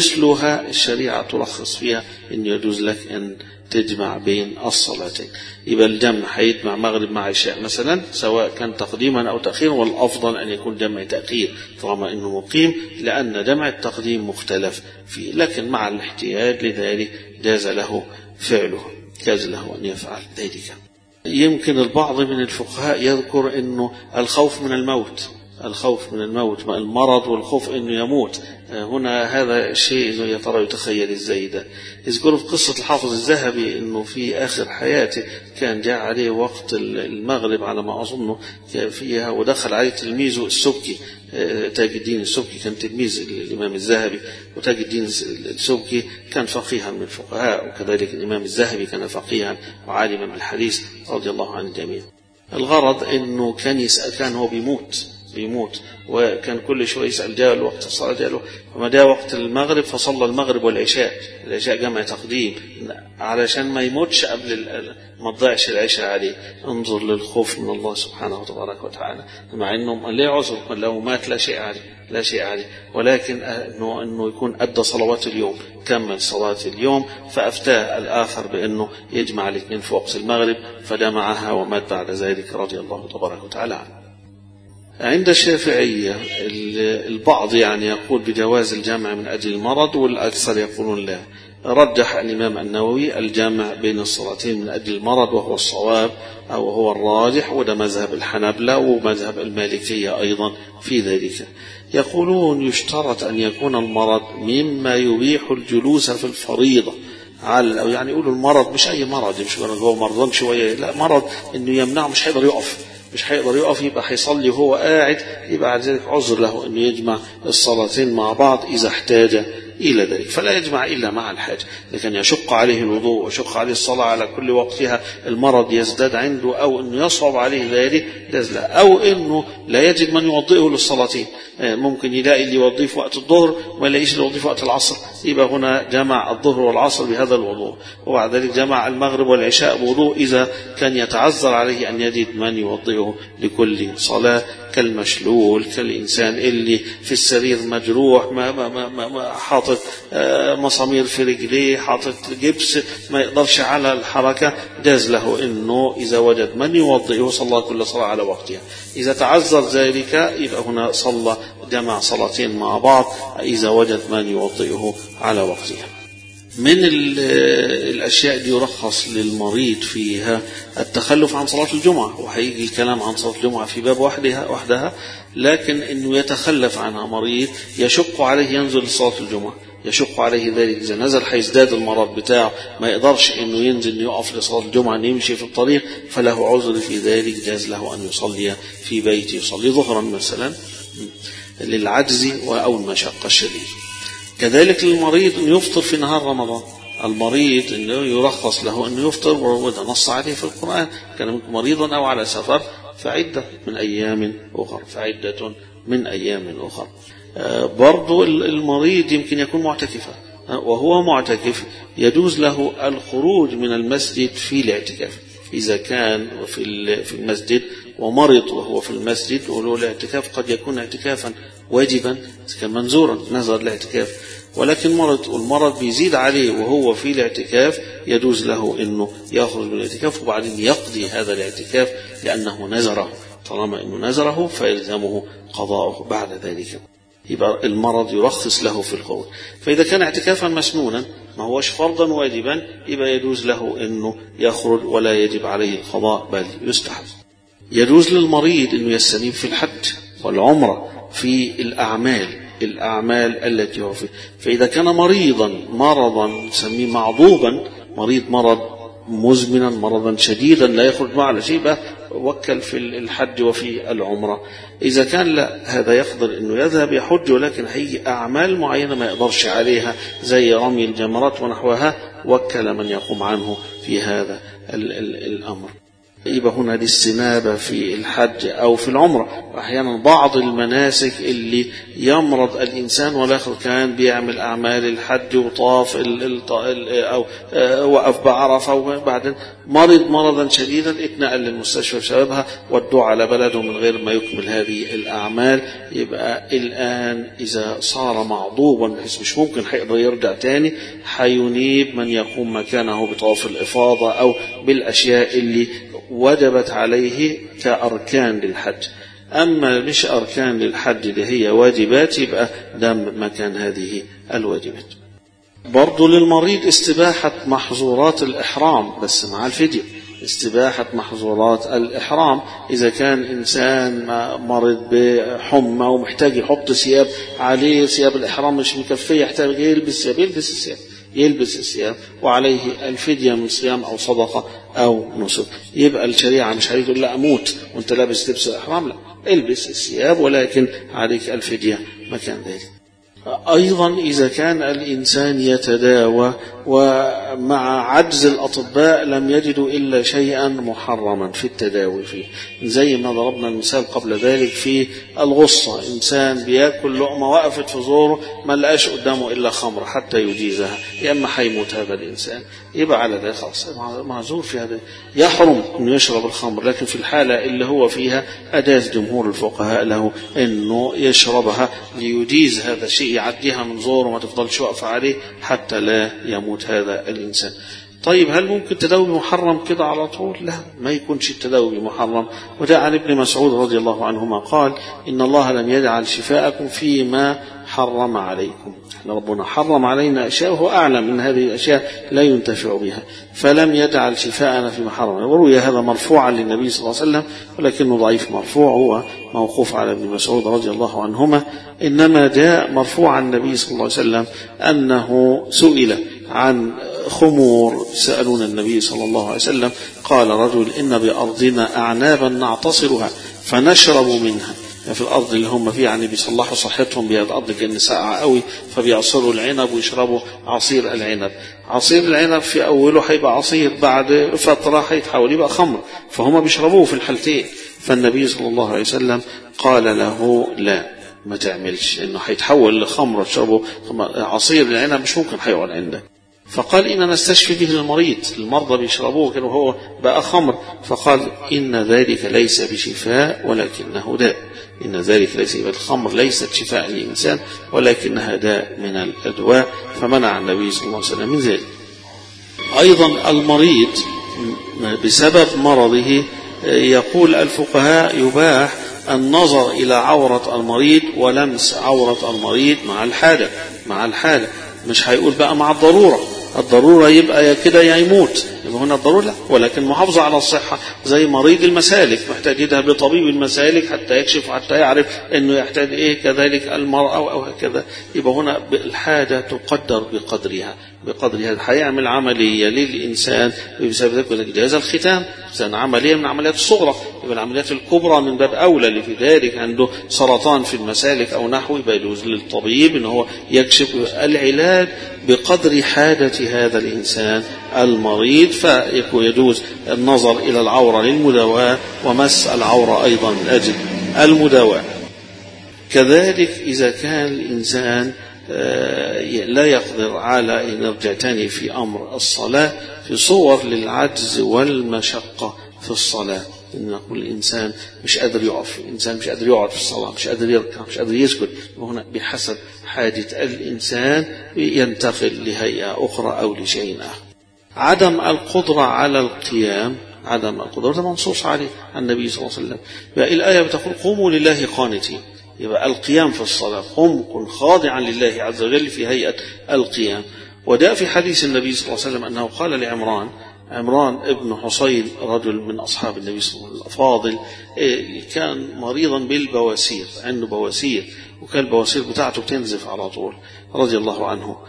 مثلها الشريعة تلخص فيها إن يجوز لك أن تجمع بين الصلاتين يبقى الجمع هيجمع مغرب مع عشاء مثلا سواء كان تقديما أو تأخيرا والأفضل أن يكون جمع تأخير طالما أنه مقيم لأن جمع التقديم مختلف فيه لكن مع الاحتياج لذلك جاز له فعله جاز له أن يفعل ذلك يمكن البعض من الفقهاء يذكر أنه الخوف من الموت الخوف من الموت المرض والخوف انه يموت هنا هذا الشيء يا ترى يتخيل ازاي ده يذكروا في قصة الحافظ الذهبي انه في اخر حياته كان جاء عليه وقت المغرب على ما اظنه فيها ودخل عليه تلميذه السبكي تاج الدين السبكي كان تلميذ الامام الذهبي وتاج الدين السبكي كان فقيها من الفقهاء وكذلك الامام الذهبي كان فقيها وعالما بالحديث رضي الله عن الجميع الغرض انه كان يسأل كان هو بيموت بيموت وكان كل شويه يسال جاء وقت الصلاه جاء له فما جاء وقت المغرب فصلى المغرب والعشاء العشاء جمع تقديم علشان ما يموتش قبل ما تضيعش العشاء عليه انظر للخوف من الله سبحانه وتبارك وتعالى مع انه ليه عذر لو مات لا شيء عليه لا شيء عليه ولكن انه انه يكون ادى صلوات اليوم كمل صلاه اليوم فافتاه الاخر بانه يجمع الاثنين في وقت المغرب فجمعها ومات بعد ذلك رضي الله تبارك وتعالى عنه عند الشافعية البعض يعني يقول بجواز الجمع من أجل المرض والأكثر يقولون لا رجح الإمام النووي الجمع بين الصلاتين من أجل المرض وهو الصواب أو هو الراجح وده مذهب الحنبلة ومذهب المالكية أيضا في ذلك يقولون يشترط أن يكون المرض مما يبيح الجلوس في الفريضة على أو يعني يقولوا المرض مش أي مرض مش هو مرضان شوية لا مرض إنه يمنعه مش هيقدر يقف مش هيقدر يقف يبقى هيصلي وهو قاعد يبقى على ذلك عذر له انه يجمع الصلاتين مع بعض اذا احتاج إلى ذلك فلا يجمع إلا مع الحاجة لكن يشق عليه الوضوء ويشق عليه الصلاة على كل وقتها المرض يزداد عنده أو أنه يصعب عليه ذلك جاز أو أنه لا يجد من يوضئه للصلاتين ممكن يلاقي اللي يوضيه في وقت الظهر وما يلاقيش اللي يوضيه في وقت العصر يبقى هنا جمع الظهر والعصر بهذا الوضوء وبعد ذلك جمع المغرب والعشاء بوضوء إذا كان يتعذر عليه أن يجد من يوضئه لكل صلاة كالمشلول كالإنسان اللي في السرير مجروح ما ما ما ما ما حاطط مسامير في رجليه حاطط جبس ما يقدرش على الحركة جاز له انه اذا وجد من يوضئه صلى كل صلاة على وقتها اذا تعذر ذلك يبقى هنا صلى جمع صلاتين مع بعض اذا وجد من يوضئه على وقتها من الأشياء اللي يرخص للمريض فيها التخلف عن صلاة الجمعة وهيجي الكلام عن صلاة الجمعة في باب وحدها وحدها لكن أنه يتخلف عنها مريض يشق عليه ينزل لصلاة الجمعة يشق عليه ذلك إذا نزل هيزداد المرض بتاعه ما يقدرش إنه ينزل يقف لصلاة الجمعة إنه يمشي في الطريق فله عذر في ذلك جاز له أن يصلي في بيته يصلي ظهرا مثلا للعجز أو المشقة الشديدة كذلك للمريض أن يفطر في نهار رمضان المريض أنه يرخص له أن يفطر وده نص عليه في القرآن كان مريضا أو على سفر فعدة من أيام أخرى فعدة من أيام أخرى برضو المريض يمكن يكون معتكفا وهو معتكف يجوز له الخروج من المسجد في الاعتكاف إذا كان في في المسجد ومرض وهو في المسجد وله الاعتكاف قد يكون اعتكافا واجبا إذا كان منزورا نظر الاعتكاف ولكن مرض والمرض بيزيد عليه وهو في الاعتكاف يجوز له انه يخرج من الاعتكاف وبعدين يقضي هذا الاعتكاف لانه نزره طالما انه نزره فيلزمه قضاؤه بعد ذلك يبقى المرض يرخص له في الخروج فإذا كان اعتكافا مسنونا ما هوش فرضا واجبا يبقى يجوز له أنه يخرج ولا يجب عليه القضاء بل يستحب يجوز للمريض أنه يستنيب في الحج والعمرة في الأعمال الأعمال التي هو فيها فإذا كان مريضا مرضا نسميه معضوبا مريض مرض مزمنا مرضا شديدا لا يخرج معه على شيء وكل في الحج وفي العمرة إذا كان لا هذا يقدر أنه يذهب يحج ولكن هي أعمال معينة ما يقدرش عليها زي رمي الجمرات ونحوها وكل من يقوم عنه في هذا ال ال الأمر يبقى هنا الاستنابة في الحج أو في العمرة أحيانا بعض المناسك اللي يمرض الإنسان والآخر كان بيعمل أعمال الحج وطاف ال ال أو وقف بعرفة وبعدين مرض مرضا شديدا اتنقل للمستشفى بسببها ودوه على بلده من غير ما يكمل هذه الأعمال يبقى الآن إذا صار معضوبا بحيث مش ممكن هيقدر يرجع تاني حينيب من يقوم مكانه بطواف الإفاضة أو بالأشياء اللي وجبت عليه كأركان للحج أما مش أركان للحج اللي هي واجبات يبقى ده مكان هذه الواجبات برضو للمريض استباحة محظورات الإحرام بس مع الفدية استباحة محظورات الإحرام إذا كان إنسان مرض بحمى ومحتاج يحط ثياب عليه ثياب الإحرام مش مكفية يحتاج يلبس ثياب يلبس الثياب يلبس الثياب وعليه الفدية من صيام أو صدقة أو نسك يبقى الشريعة مش هتقول لا أموت وأنت لابس لبس الإحرام لا البس الثياب ولكن عليك الفدية مكان ذلك أيضا إذا كان الإنسان يتداوى ومع عجز الأطباء لم يجدوا إلا شيئا محرما في التداوي فيه زي ما ضربنا المثال قبل ذلك في الغصة إنسان بياكل لقمة وقفت في زوره ما لقاش قدامه إلا خمر حتى يجيزها يا إما هيموت هذا الإنسان يبقى على ذلك خلاص معذور في هذا يحرم أنه يشرب الخمر لكن في الحالة اللي هو فيها أجاز جمهور الفقهاء له أنه يشربها ليجيز هذا الشيء يعديها من زوره وما تفضلش واقفة عليه حتى لا يموت هذا الإنسان طيب هل ممكن تداوي محرم كده على طول لا ما يكونش التداوي محرم وجاء عن ابن مسعود رضي الله عنهما قال إن الله لم يجعل شفاءكم فيما حرم عليكم احنا ربنا حرم علينا أشياء وهو أعلم من هذه الأشياء لا ينتفع بها فلم يجعل شفاءنا فيما حرم وروي هذا مرفوعا للنبي صلى الله عليه وسلم ولكنه ضعيف مرفوع هو موقوف على ابن مسعود رضي الله عنهما إنما جاء مرفوعا النبي صلى الله عليه وسلم أنه سئل عن خمور سألون النبي صلى الله عليه وسلم قال رجل إن بأرضنا أعنابا نعتصرها فنشرب منها في الارض اللي هم فيها يعني بيصلحوا صحتهم بها الارض كان ساقعه قوي فبيعصروا العنب ويشربوا عصير العنب عصير العنب في اوله هيبقى عصير بعد فتره هيتحول يبقى خمر فهم بيشربوه في الحالتين فالنبي صلى الله عليه وسلم قال له لا ما تعملش انه هيتحول لخمر تشربه عصير العنب مش ممكن هيقعد عندك فقال إن نستشفي به المريض المرضى بيشربوه كانوا هو بقى خمر فقال إن ذلك ليس بشفاء ولكنه داء إن ذلك ليس الخمر ليست شفاء للإنسان ولكنها داء من الأدواء فمنع النبي صلى الله عليه وسلم من ذلك أيضا المريض بسبب مرضه يقول الفقهاء يباح النظر إلى عورة المريض ولمس عورة المريض مع الحالة مع الحالة مش هيقول بقى مع الضرورة الضرورة يبقى يا كده يا يموت يبقى هنا الضرورة لا ولكن محافظة على الصحة زي مريض المسالك محتاج يذهب لطبيب المسالك حتى يكشف حتى يعرف انه يحتاج ايه كذلك المرأة او هكذا يبقى هنا الحاجة تقدر بقدرها بقدرها هيعمل عملية للإنسان بسبب ذلك جهاز الختان عملية من العمليات الصغرى يبقى العمليات الكبرى من باب أولى اللي في ذلك عنده سرطان في المسالك أو نحوه يبقى يجوز للطبيب إن هو يكشف العلاج بقدر حاجة هذا الإنسان المريض فيكون يجوز النظر إلى العورة للمداواة ومس العورة أيضا من أجل المداواة كذلك إذا كان الإنسان لا يقدر على أن يرجع تاني في أمر الصلاة في صور للعجز والمشقة في الصلاة إن نقول الإنسان مش قادر يقف الإنسان مش قادر يقعد في الصلاة مش قادر يركع مش قادر يسجد وهنا بحسب حاجة الإنسان ينتقل لهيئة أخرى أو لشيء آخر عدم القدرة على القيام عدم القدرة ده منصوص عليه النبي صلى الله عليه وسلم الآية بتقول قوموا لله قانتين يبقى القيام في الصلاة قم كن خاضعا لله عز وجل في هيئة القيام وجاء في حديث النبي صلى الله عليه وسلم أنه قال لعمران عمران ابن حصين رجل من أصحاب النبي صلى الله عليه وسلم الفاضل كان مريضا بالبواسير عنده بواسير وكان البواسير بتاعته بتنزف على طول رضي الله عنه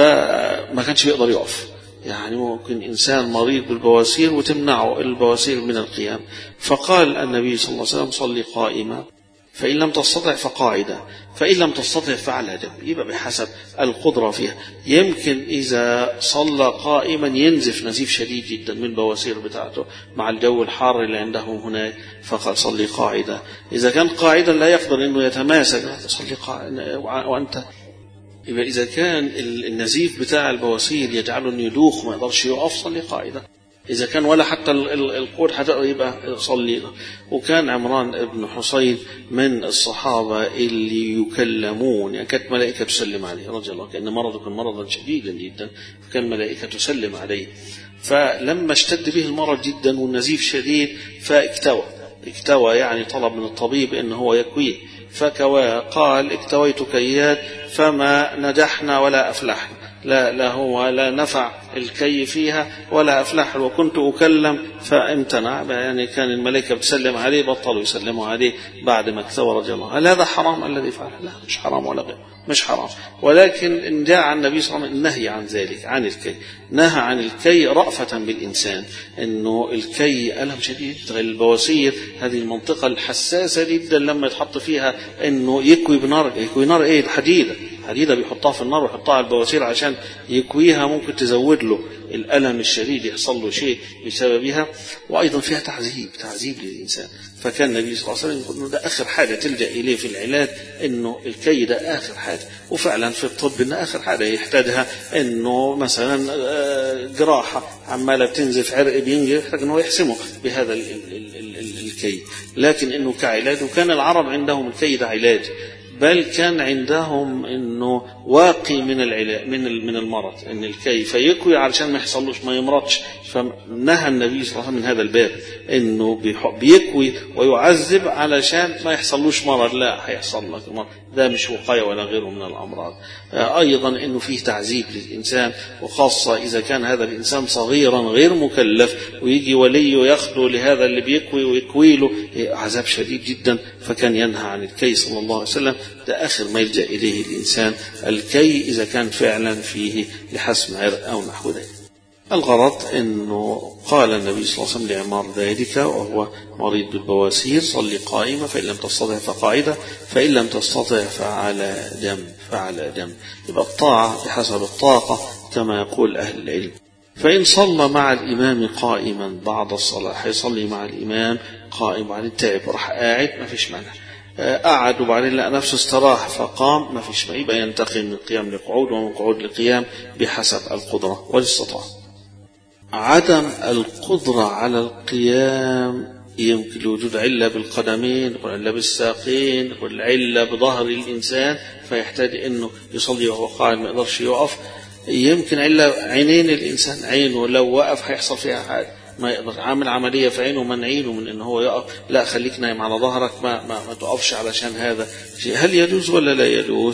فما كانش بيقدر يقف يعني ممكن إنسان مريض بالبواسير وتمنعه البواسير من القيام فقال النبي صلى الله عليه وسلم صلي قائما فإن لم تستطع فقاعدة فإن لم تستطع فعلى جنب يبقى بحسب القدرة فيها يمكن إذا صلى قائما ينزف نزيف شديد جدا من البواسير بتاعته مع الجو الحار اللي عندهم هناك فقال صلي قاعدة إذا كان قاعدا لا يقدر أنه يتماسك صلي قاعدة وأنت يبقى إذا كان النزيف بتاع البواسير يجعله أنه يدوخ ما يقدرش يقف صلي قاعدة إذا كان ولا حتى القود هتقدر يبقى صلي وكان عمران بن حصين من الصحابة اللي يكلمون يعني كانت ملائكة تسلم عليه رضي الله كأن مرضه كان مرضا شديدا جدا فكان ملائكة تسلم عليه فلما اشتد به المرض جدا والنزيف شديد فاكتوى اكتوى يعني طلب من الطبيب ان هو يكويه فكوى قال اكتويت كيات فما نجحنا ولا افلحنا لا لا هو لا نفع الكي فيها ولا أفلح وكنت أكلم فامتنع يعني كان الملائكة بتسلم عليه بطلوا يسلموا عليه بعد ما اكتوى رضي الله هل هذا حرام الذي فعله لا مش حرام ولا غير مش حرام ولكن إن جاء عن النبي صلى الله عليه وسلم النهي عن ذلك عن الكي نهى عن الكي رأفة بالإنسان إنه الكي ألم شديد البواسير هذه المنطقة الحساسة جدا لما يتحط فيها إنه يكوي بنار يكوي نار إيه الحديدة حديدة بيحطها في النار ويحطها على البواسير عشان يكويها ممكن تزود له الألم الشديد يحصل له شيء بسببها وأيضا فيها تعذيب تعذيب للإنسان فكان النبي صلى الله عليه وسلم يقول إنه ده آخر حاجة تلجأ إليه في العلاج إنه الكي ده آخر حاجة وفعلا في الطب إن آخر حاجة يحتاجها إنه مثلا جراحة عمالة بتنزف عرق بينجي يحتاج إنه يحسمه بهذا ال ال ال ال ال الكي لكن إنه كعلاج وكان العرب عندهم الكي ده علاج بل كان عندهم انه واقي من العلاج من من المرض ان الكي فيكوي علشان ما يحصلوش ما يمرضش فنهى النبي صلى الله عليه وسلم من هذا الباب انه بيكوي ويعذب علشان ما يحصلوش مرض لا هيحصل لك مرض ده مش وقايه ولا غيره من الامراض ايضا انه فيه تعذيب للانسان وخاصه اذا كان هذا الانسان صغيرا غير مكلف ويجي وليه ياخده لهذا اللي بيكوي ويكوي له عذاب شديد جدا فكان ينهى عن الكي صلى الله عليه وسلم ده آخر ما يلجأ إليه الإنسان الكي إذا كان فعلا فيه لحسم عرق أو نحو ذلك الغرض أنه قال النبي صلى الله عليه وسلم لعمار ذلك وهو مريض بالبواسير صلي قائمة فإن لم تستطع فقاعدة فإن لم تستطع فعلى جنب فعلى جنب يبقى الطاعة بحسب الطاقة كما يقول أهل العلم فإن صلى مع الإمام قائما بعد الصلاة هيصلي مع الإمام قائم وبعدين تعب راح قاعد ما فيش مانع قعد وبعدين لقى نفسه استراح فقام ما فيش يبقى ينتقل من قيام لقعود ومن قعود لقيام بحسب القدرة والاستطاعة عدم القدرة على القيام يمكن لوجود علة بالقدمين علة بالساقين علة بظهر الإنسان فيحتاج أنه يصلي وهو قاعد ما يقدرش يقف يمكن علة عينين الإنسان عينه لو وقف هيحصل فيها حاجة ما يقدر عامل عملية في عينه منعينه من ان هو يقف لا خليك نايم على ظهرك ما, ما, ما تقفش علشان هذا شيء هل يجوز ولا لا يجوز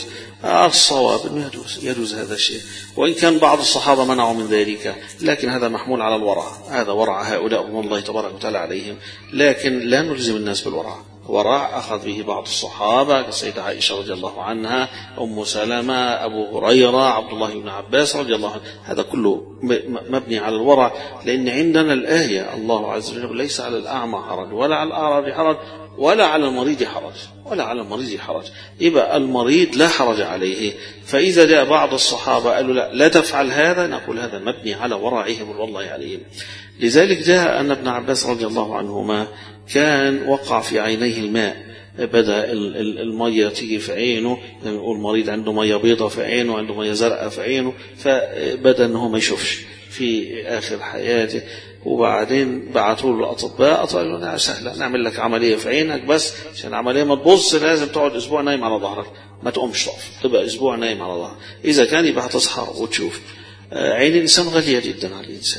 الصواب انه يجوز يجوز هذا الشيء وان كان بعض الصحابة منعوا من ذلك لكن هذا محمول على الورع هذا ورع هؤلاء رضوان الله تبارك وتعالى عليهم لكن لا نلزم الناس بالورع ورع أخذ به بعض الصحابة كالسيدة عائشة رضي الله عنها أم سلمة أبو هريرة عبد الله بن عباس رضي الله عنه هذا كله مبني على الورع لأن عندنا الآية الله عز وجل ليس على الأعمى حرج ولا على الأعرج حرج ولا على المريض حرج ولا على المريض حرج يبقى المريض لا حرج عليه فإذا جاء بعض الصحابة قالوا لا لا تفعل هذا نقول هذا مبني على ورعهم والله عليهم لذلك جاء أن ابن عباس رضي الله عنهما كان وقع في عينيه الماء بدا الميه تيجي في عينه لما يقول مريض عنده ميه بيضاء في عينه عنده ميه زرقاء في عينه فبدا ان هو ما يشوفش في اخر حياته وبعدين بعثوا له الاطباء قالوا له سهله نعمل لك عمليه في عينك بس عشان العمليه ما تبص لازم تقعد اسبوع نايم على ظهرك ما تقومش تقف تبقى اسبوع نايم على ظهرك اذا كان يبقى هتصحى وتشوف عين الانسان غاليه جدا على الانسان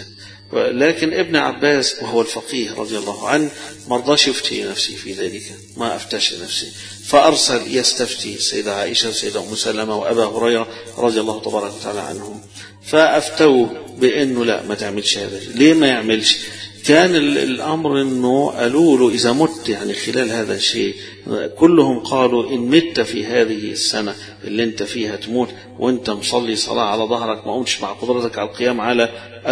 لكن ابن عباس وهو الفقيه رضي الله عنه ما رضاش يفتي نفسي في ذلك ما افتش نفسي فارسل يستفتي السيده عائشه والسيده ام سلمه وابا هريره رضي الله تبارك وتعالى عنهم فافتوا بانه لا ما تعملش هذا ليه ما يعملش كان الامر انه قالوا له اذا مت يعني خلال هذا الشيء كلهم قالوا ان مت في هذه السنه اللي انت فيها تموت وانت مصلي صلاه على ظهرك ما قمتش مع قدرتك على القيام على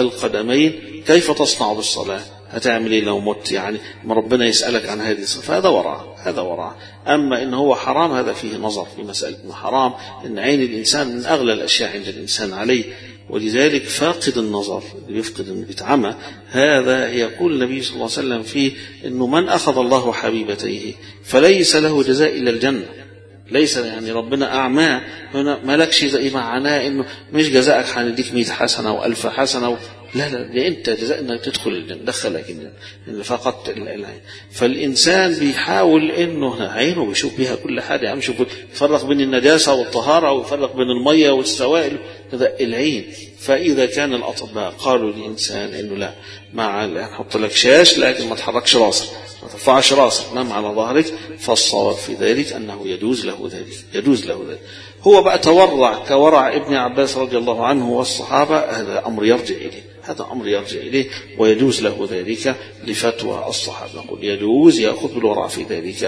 القدمين كيف تصنع بالصلاه؟ هتعمل ايه لو مت يعني ما ربنا يسالك عن هذه الصفه فهذا ورع هذا ورع اما ان هو حرام هذا فيه نظر في مساله انه حرام ان عين الانسان من اغلى الاشياء عند الانسان عليه ولذلك فاقد النظر يفقد بيتعمى هذا يقول النبي صلى الله عليه وسلم فيه انه من اخذ الله حبيبتيه فليس له جزاء الا الجنه ليس يعني ربنا أعماه هنا مالكش زي معناه إنه مش جزاءك هنديك 100 حسنة وألف حسنة و... لا لا ده أنت جزاء إنك تدخل الجنة دخلك الجنة إن فقدت العين فالإنسان بيحاول إنه عينه بيشوف بيها كل حاجة يمشي يفرق بين النجاسة والطهارة ويفرق بين المية والسوائل هذا العين فإذا كان الأطباء قالوا للإنسان إنه لا مع نحط لك شاش لكن ما تحركش راسك ما ترفعش راسك نام على ظهرك فالصواب في ذلك أنه يجوز له ذلك يجوز له ذلك هو بقى تورع كورع ابن عباس رضي الله عنه والصحابة هذا أمر يرجع إليه هذا أمر يرجع إليه ويجوز له ذلك لفتوى الصحابة نقول يجوز يأخذ بالورع في ذلك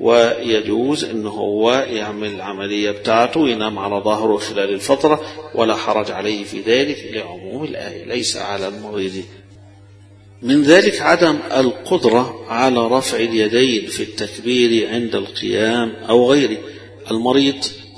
ويجوز أنه هو يعمل العملية بتاعته ينام على ظهره خلال الفترة ولا حرج عليه في ذلك لعموم الآية ليس على المريض من ذلك عدم القدرة على رفع اليدين في التكبير عند القيام أو غيره المريض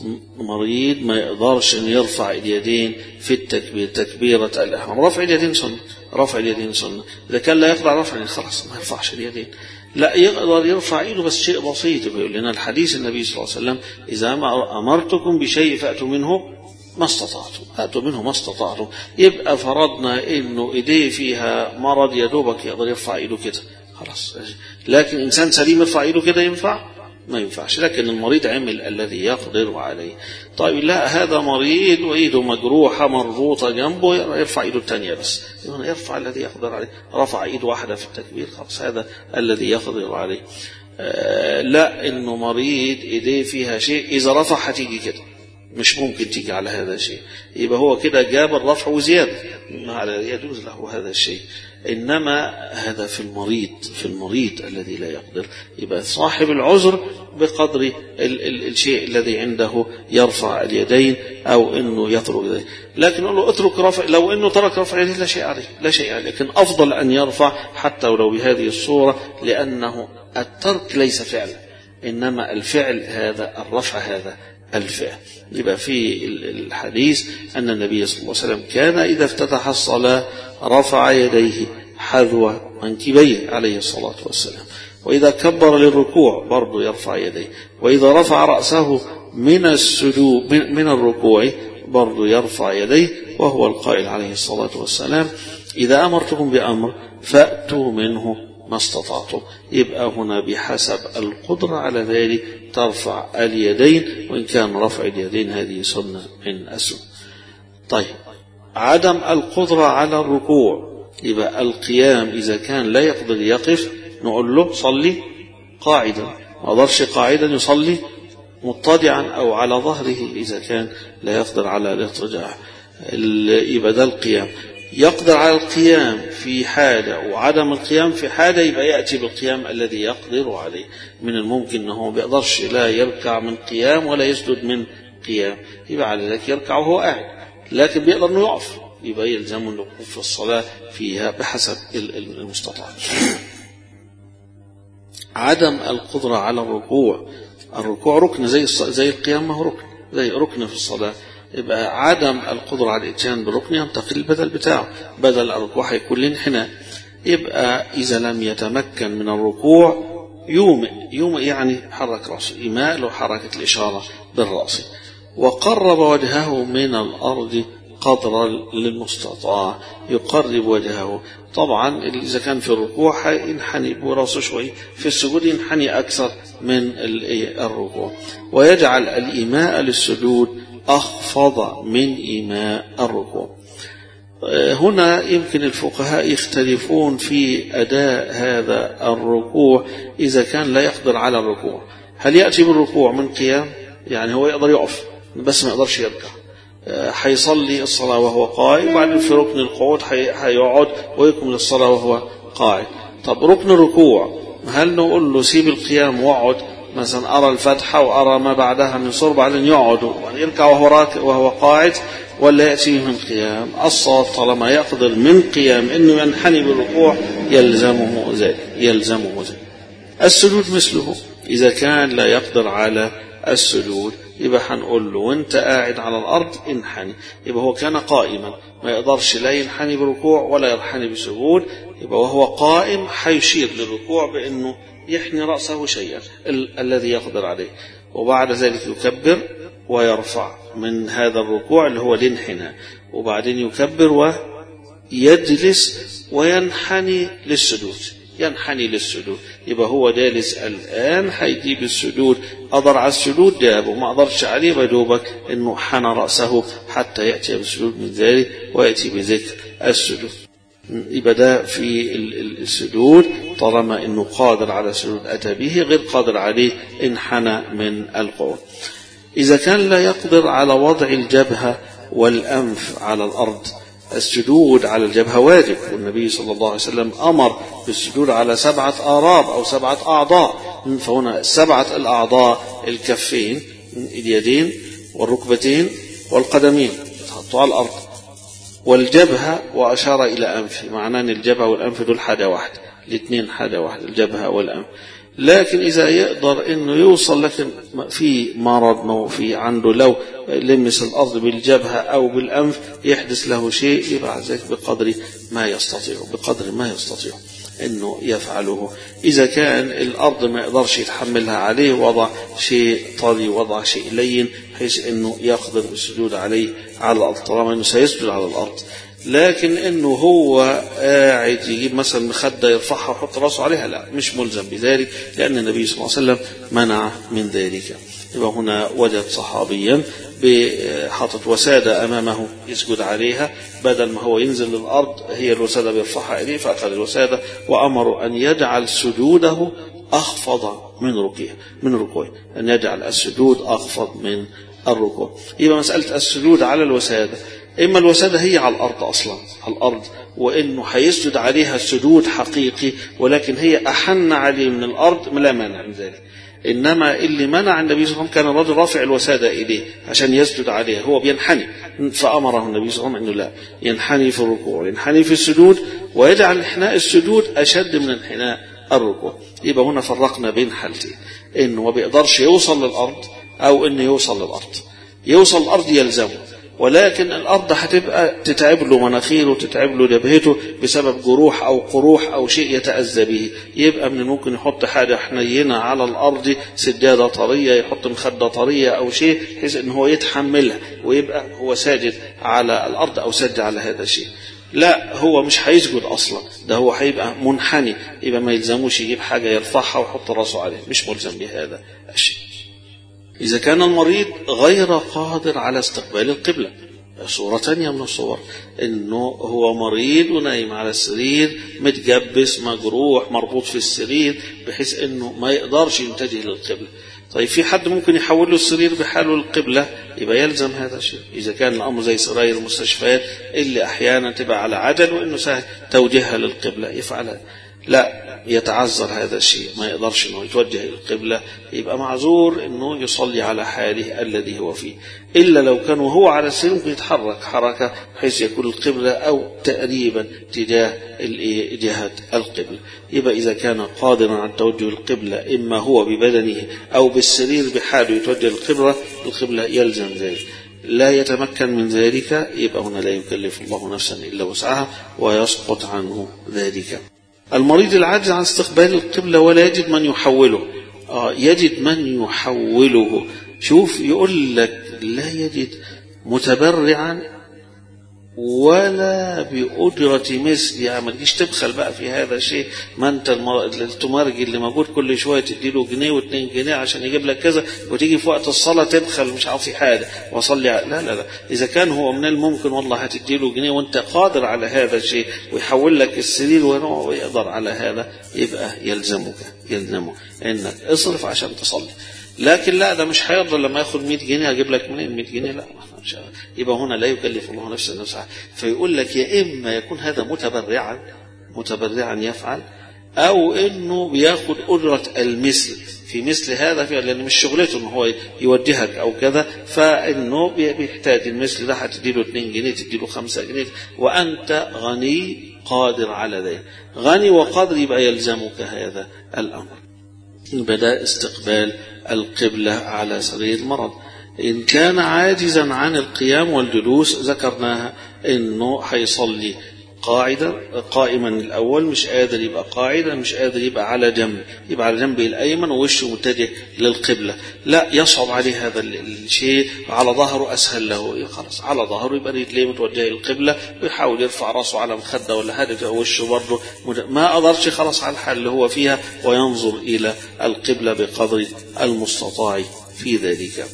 مريض ما يقدرش أن يرفع اليدين في التكبير تكبيرة الإحرام رفع اليدين سنة رفع اليدين سنة إذا كان لا يقدر رفع اليدين خلاص ما يرفعش اليدين لا يقدر يرفع ايده بس شيء بسيط يقول لنا الحديث النبي صلى الله عليه وسلم إذا ما أمرتكم بشيء فأتوا منه ما استطعتم أتوا منه ما استطعتم يبقى فرضنا إنه إيديه فيها مرض يا دوبك يقدر يرفع إيده كده خلاص لكن إنسان سليم يرفع إيده كده ينفع ما ينفعش لكن المريض عمل الذي يقدر عليه طيب لا هذا مريض وإيده مجروحة مربوطة جنبه يرفع إيده الثانية بس يرفع الذي يقدر عليه رفع إيد واحدة في التكبير خلاص هذا الذي يقدر عليه آه لا إنه مريض إيديه فيها شيء إذا رفع هتيجي كده مش ممكن تيجي على هذا الشيء يبقى هو كده جاب الرفع وزيادة ما يجوز له هذا الشيء إنما هذا في المريض في المريض الذي لا يقدر يبقى صاحب العذر بقدر ال ال الشيء الذي عنده يرفع اليدين أو أنه يترك يديه لكن نقول له اترك رفع لو أنه ترك رفع اليدين لا شيء عليه لا شيء عليه لكن أفضل أن يرفع حتى ولو بهذه الصورة لأنه الترك ليس فعلا إنما الفعل هذا الرفع هذا الفعل يبقى في الحديث أن النبي صلى الله عليه وسلم كان إذا افتتح الصلاة رفع يديه حذو منكبيه عليه الصلاة والسلام وإذا كبر للركوع برضه يرفع يديه وإذا رفع رأسه من السجود من الركوع برضه يرفع يديه وهو القائل عليه الصلاة والسلام إذا أمرتكم بأمر فأتوا منه ما استطعتم يبقى هنا بحسب القدرة على ذلك ترفع اليدين وإن كان رفع اليدين هذه سنة من السنة طيب عدم القدرة على الركوع يبقى القيام إذا كان لا يقدر يقف نقول له صلي قاعدا ما قدرش قاعدا يصلي مضطجعا أو على ظهره إذا كان لا يقدر على الارتجاع يبقى ده القيام يقدر على القيام في حالة وعدم القيام في حالة يبقى يأتي بالقيام الذي يقدر عليه من الممكن أنه ما بيقدرش لا يركع من قيام ولا يسجد من قيام يبقى على ذلك يركع وهو قاعد لكن بيقدر أنه يقف يبقى يلزم الوقوف في الصلاة فيها بحسب المستطاع عدم القدرة على الركوع الركوع ركن زي زي القيام ما هو ركن زي ركن في الصلاة يبقى عدم القدرة على الاتيان بالركن ينتقل البدل بتاعه بدل الركوع هيكون الانحناء يبقى إذا لم يتمكن من الركوع يومئ يومئ يعني حرك رأسه إيماء له حركة الإشارة بالرأس وقرب وجهه من الأرض قدر للمستطاع يقرب وجهه طبعا إذا كان في الركوع ينحني براسه شوي في السجود ينحني أكثر من الركوع ويجعل الإيماء للسجود أخفض من إيماء الركوع هنا يمكن الفقهاء يختلفون في أداء هذا الركوع إذا كان لا يقدر على الركوع هل يأتي بالركوع من قيام يعني هو يقدر يقف بس ما يقدرش يركع حيصلي الصلاة وهو قائم وبعدين في ركن القعود حيقعد ويكمل الصلاة وهو قاعد طب ركن الركوع هل نقول له سيب القيام واقعد مثلا أرى الفتحة وأرى ما بعدها من صور بعدين يقعد ويركع وهو راكع وهو قاعد ولا يأتي من قيام الصواب طالما يقدر من قيام أنه ينحني بالركوع يلزمه ذلك يلزمه ذلك السجود مثله إذا كان لا يقدر على السجود يبقى هنقول له وانت قاعد على الأرض انحني يبقى هو كان قائما ما يقدرش لا ينحني بركوع ولا ينحني بسجود يبقى وهو قائم حيشير للركوع بأنه يحني رأسه شيئا ال- الذي يقدر عليه وبعد ذلك يكبر ويرفع من هذا الركوع اللي هو الانحناء وبعدين يكبر ويجلس وينحني للسجود ينحني للسجود يبقى هو جالس الآن هيجيب السجود قدر على السجود جابه وما قدرش عليه بدوبك انه حنى رأسه حتى يأتي بالسجود من ذلك ويأتي بذكر السجود يبقى ده في السجود طالما انه قادر على السجود اتى به غير قادر عليه انحنى من القول اذا كان لا يقدر على وضع الجبهه والانف على الارض السجود على الجبهه واجب والنبي صلى الله عليه وسلم امر بالسجود على سبعه آراب او سبعه اعضاء فهنا سبعه الاعضاء الكفين اليدين والركبتين والقدمين تحطوا على الارض والجبهة وأشار إلى أنفه معناه أن الجبهة والأنف دول حاجة واحدة الاثنين حاجة واحدة الجبهة والأنف لكن إذا يقدر إنه يوصل لكن في مرض ما في عنده لو لمس الأرض بالجبهة أو بالأنف يحدث له شيء يبقى ذلك بقدر ما يستطيع بقدر ما يستطيع انه يفعله اذا كان الارض ما يقدرش يتحملها عليه وضع شيء طري وضع شيء لين بحيث انه يقدر بالسجود عليه على الارض طالما انه سيسجد على الارض لكن انه هو قاعد يجيب مثلا مخده يرفعها ويحط راسه عليها لا مش ملزم بذلك لان النبي صلى الله عليه وسلم منع من ذلك يبقى هنا وجد صحابيا حاطط وسادة أمامه يسجد عليها بدل ما هو ينزل للأرض هي الوسادة بيرفعها إليه فأخذ الوسادة وأمر أن يجعل سجوده أخفض من ركوعه من ركوعه أن يجعل السجود أخفض من الركوع يبقى مسألة السجود على الوسادة إما الوسادة هي على الأرض أصلا على الأرض وإنه هيسجد عليها سجود حقيقي ولكن هي أحن عليه من الأرض لا مانع من ذلك إنما اللي منع النبي صلى الله عليه وسلم كان الرجل رافع الوسادة إليه عشان يسجد عليها هو بينحني فأمره النبي صلى الله عليه وسلم أنه لا ينحني في الركوع ينحني في السجود ويجعل انحناء السجود أشد من انحناء الركوع يبقى هنا فرقنا بين حالتين إنه ما بيقدرش يوصل للأرض أو إنه يوصل للأرض يوصل الأرض يلزمه ولكن الأرض هتبقى تتعب له مناخيره تتعب له جبهته بسبب جروح أو قروح أو شيء يتأذى به يبقى من ممكن يحط حاجة حنينة على الأرض سجادة طرية يحط مخدة طرية أو شيء بحيث إن هو يتحملها ويبقى هو ساجد على الأرض أو سجد على هذا الشيء لا هو مش هيسجد اصلا ده هو هيبقى منحني يبقى ما يلزموش يجيب حاجه يرفعها ويحط راسه عليها مش ملزم بهذا الشيء إذا كان المريض غير قادر على استقبال القبلة صورة تانية من الصور إنه هو مريض ونايم على السرير متجبس مجروح مربوط في السرير بحيث إنه ما يقدرش يتجه للقبلة طيب في حد ممكن يحول له السرير بحاله للقبلة يبقى يلزم هذا الشيء إذا كان الأمر زي سراير المستشفيات اللي أحيانا تبقى على عجل وإنه سهل توجيهها للقبلة يفعلها لا يتعذر هذا الشيء ما يقدرش انه يتوجه الى القبله يبقى معذور انه يصلي على حاله الذي هو فيه الا لو كان وهو على السرير ممكن يتحرك حركه بحيث يكون القبله او تقريبا تجاه جهه القبله يبقى اذا كان قادرا على توجه القبله اما هو ببدنه او بالسرير بحاله يتوجه القبله القبله يلزم ذلك لا يتمكن من ذلك يبقى هنا لا يكلف الله نفسا الا وسعها ويسقط عنه ذلك المريض العاجز عن استقبال القبلة ولا يجد من يحوله آه يجد من يحوله شوف يقول لك لا يجد متبرعا ولا بأجرة مثل يعني ما تجيش تبخل بقى في هذا الشيء ما انت التمرجي اللي موجود كل شويه تدي له جنيه واثنين جنيه عشان يجيب لك كذا وتيجي في وقت الصلاه تبخل مش عارف حاجه واصلي لا لا لا اذا كان هو من الممكن والله هتدي له جنيه وانت قادر على هذا الشيء ويحول لك السرير ويقدر على هذا يبقى يلزمك يلزمك انك اصرف عشان تصلي لكن لا ده مش هيرضى لما ياخد 100 جنيه اجيب لك منين 100 جنيه لا مش يبقى هنا لا يكلف الله نفسا نفسها فيقول لك يا اما يكون هذا متبرعا متبرعا يفعل او انه بياخد اجره المثل في مثل هذا في لان مش شغلته ان هو يوجهك او كذا فانه بيحتاج المثل ده هتدي له 2 جنيه تدي له 5 جنيه وانت غني قادر على ذلك غني وقادر يبقى يلزمك هذا الامر بدا استقبال القبلة على سرير المرض إن كان عاجزا عن القيام والجلوس ذكرناها إنه هيصلي قاعدا قائما الأول مش قادر يبقى قاعدا مش قادر يبقى على جنب يبقى على جنبه الأيمن ووشه متجه للقبلة لا يصعب عليه هذا الشيء على ظهره أسهل له خلاص على ظهره يبقى رجليه متوجهة للقبلة ويحاول يرفع راسه على مخدة ولا حاجة وشه برضه ما قدرش خلاص على الحال اللي هو فيها وينظر إلى القبلة بقدر المستطاع في ذلك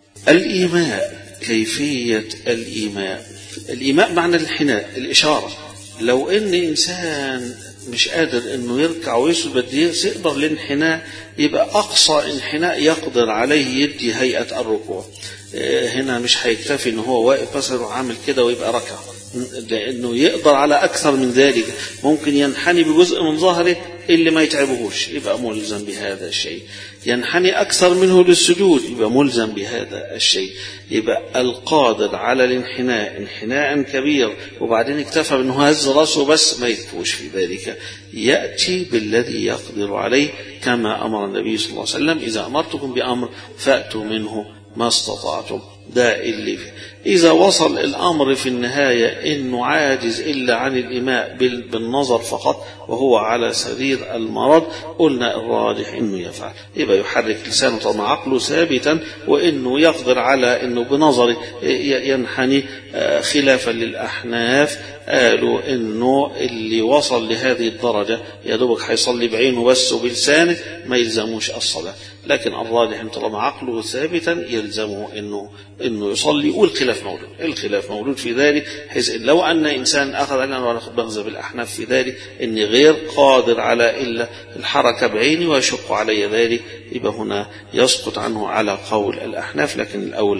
الإيماء كيفية الإيماء الإيماء معنى الانحناء الإشارة لو ان انسان مش قادر انه يركع ويسجد بده يقدر الانحناء يبقى اقصى انحناء يقدر عليه يدي هيئه الركوع هنا مش هيكتفي ان هو واقف مثلا وعامل كده ويبقى ركع لانه يقدر على اكثر من ذلك ممكن ينحني بجزء من ظهره اللي ما يتعبهوش يبقى ملزم بهذا الشيء ينحني أكثر منه للسجود يبقى ملزم بهذا الشيء يبقى القادر على الانحناء انحناء كبير وبعدين اكتفى بأنه هز رأسه بس ما يكفوش في ذلك يأتي بالذي يقدر عليه كما أمر النبي صلى الله عليه وسلم إذا أمرتكم بأمر فأتوا منه ما استطعتم ده اللي فيه إذا وصل الأمر في النهاية إنه عاجز إلا عن الإماء بالنظر فقط وهو على سرير المرض قلنا الراجح إنه يفعل يبقى يحرك لسانه طبعا عقله ثابتا وإنه يقدر على إنه بنظره ينحني خلافا للأحناف قالوا إنه اللي وصل لهذه الدرجة يا دوبك هيصلي بعينه بس وبلسانه ما يلزموش الصلاة لكن الراجح إن طالما عقله ثابتا يلزمه إنه إنه يصلي والخلاف موجود الخلاف موجود في ذلك حيث إن لو أن إنسان أخذ أنا وأنا بغزى بالأحناف في ذلك إني غير قادر على إلا الحركة بعيني ويشق علي ذلك يبقى هنا يسقط عنه على قول الأحناف لكن الأولى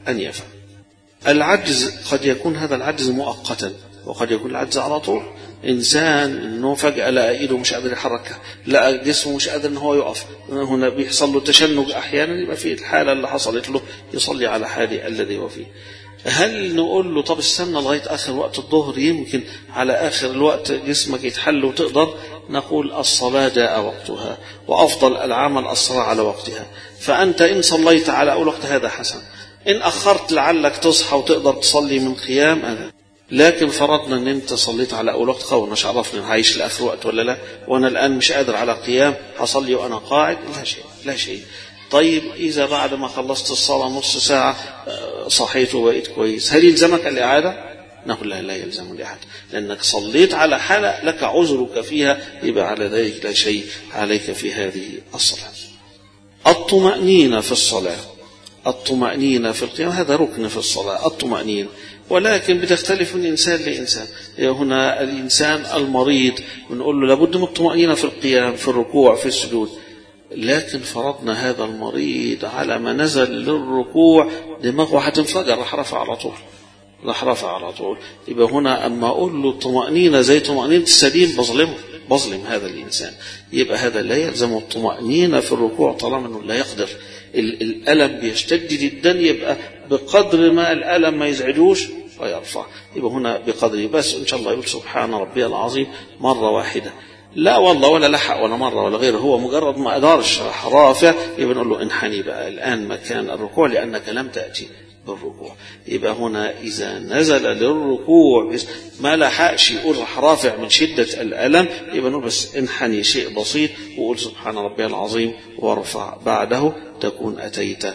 أن يفعل العجز قد يكون هذا العجز مؤقتا وقد يكون العجز على طول انسان انه فجاه لقى ايده مش قادر يحركها لقى جسمه مش قادر ان هو يقف هنا بيحصل له تشنج احيانا يبقى في الحاله اللي حصلت له يصلي على حاله الذي هو فيه هل نقول له طب استنى لغايه اخر وقت الظهر يمكن على اخر الوقت جسمك يتحل وتقدر نقول الصلاه جاء وقتها وافضل العمل الصلاه على وقتها فانت ان صليت على اول وقت هذا حسن ان اخرت لعلك تصحى وتقدر تصلي من قيام هذا لكن فرضنا ان انت صليت على اول وقت قوي مش عرفني هعيش لاخر وقت ولا لا وانا الان مش قادر على قيام هصلي وانا قاعد لا شيء لا شيء طيب اذا بعد ما خلصت الصلاه نص ساعه صحيت وبقيت كويس هل يلزمك الاعاده؟ نقول لا لا يلزم الاعاده لانك صليت على حاله لك عذرك فيها يبقى على ذلك لا شيء عليك في هذه الصلاه. الطمأنينة في الصلاة الطمأنينة في القيام هذا ركن في الصلاة الطمأنينة ولكن بتختلف من إنسان لإنسان هنا الإنسان المريض بنقول له لابد من الطمأنينة في القيام في الركوع في السجود لكن فرضنا هذا المريض على ما نزل للركوع دماغه هتنفجر راح رفع على طول راح رفع على طول يبقى هنا أما أقول له الطمأنينة زي طمأنينة السليم بظلمه بظلم هذا الإنسان يبقى هذا لا يلزم الطمأنينة في الركوع طالما أنه لا يقدر الألم بيشتد جدا يبقى بقدر ما الألم ما يزعجوش فيرفع يبقى هنا بقدر بس إن شاء الله يقول سبحان ربي العظيم مرة واحدة لا والله ولا لحق ولا مرة ولا غيره هو مجرد ما قدرش رافع يبقى نقول له انحني بقى الآن مكان الركوع لأنك لم تأتي بالركوع يبقى هنا إذا نزل للركوع بس ما لحقش يقول راح رافع من شدة الألم يبقى نقول بس انحني شيء بسيط وقول سبحان ربي العظيم وارفع بعده تكون أتيت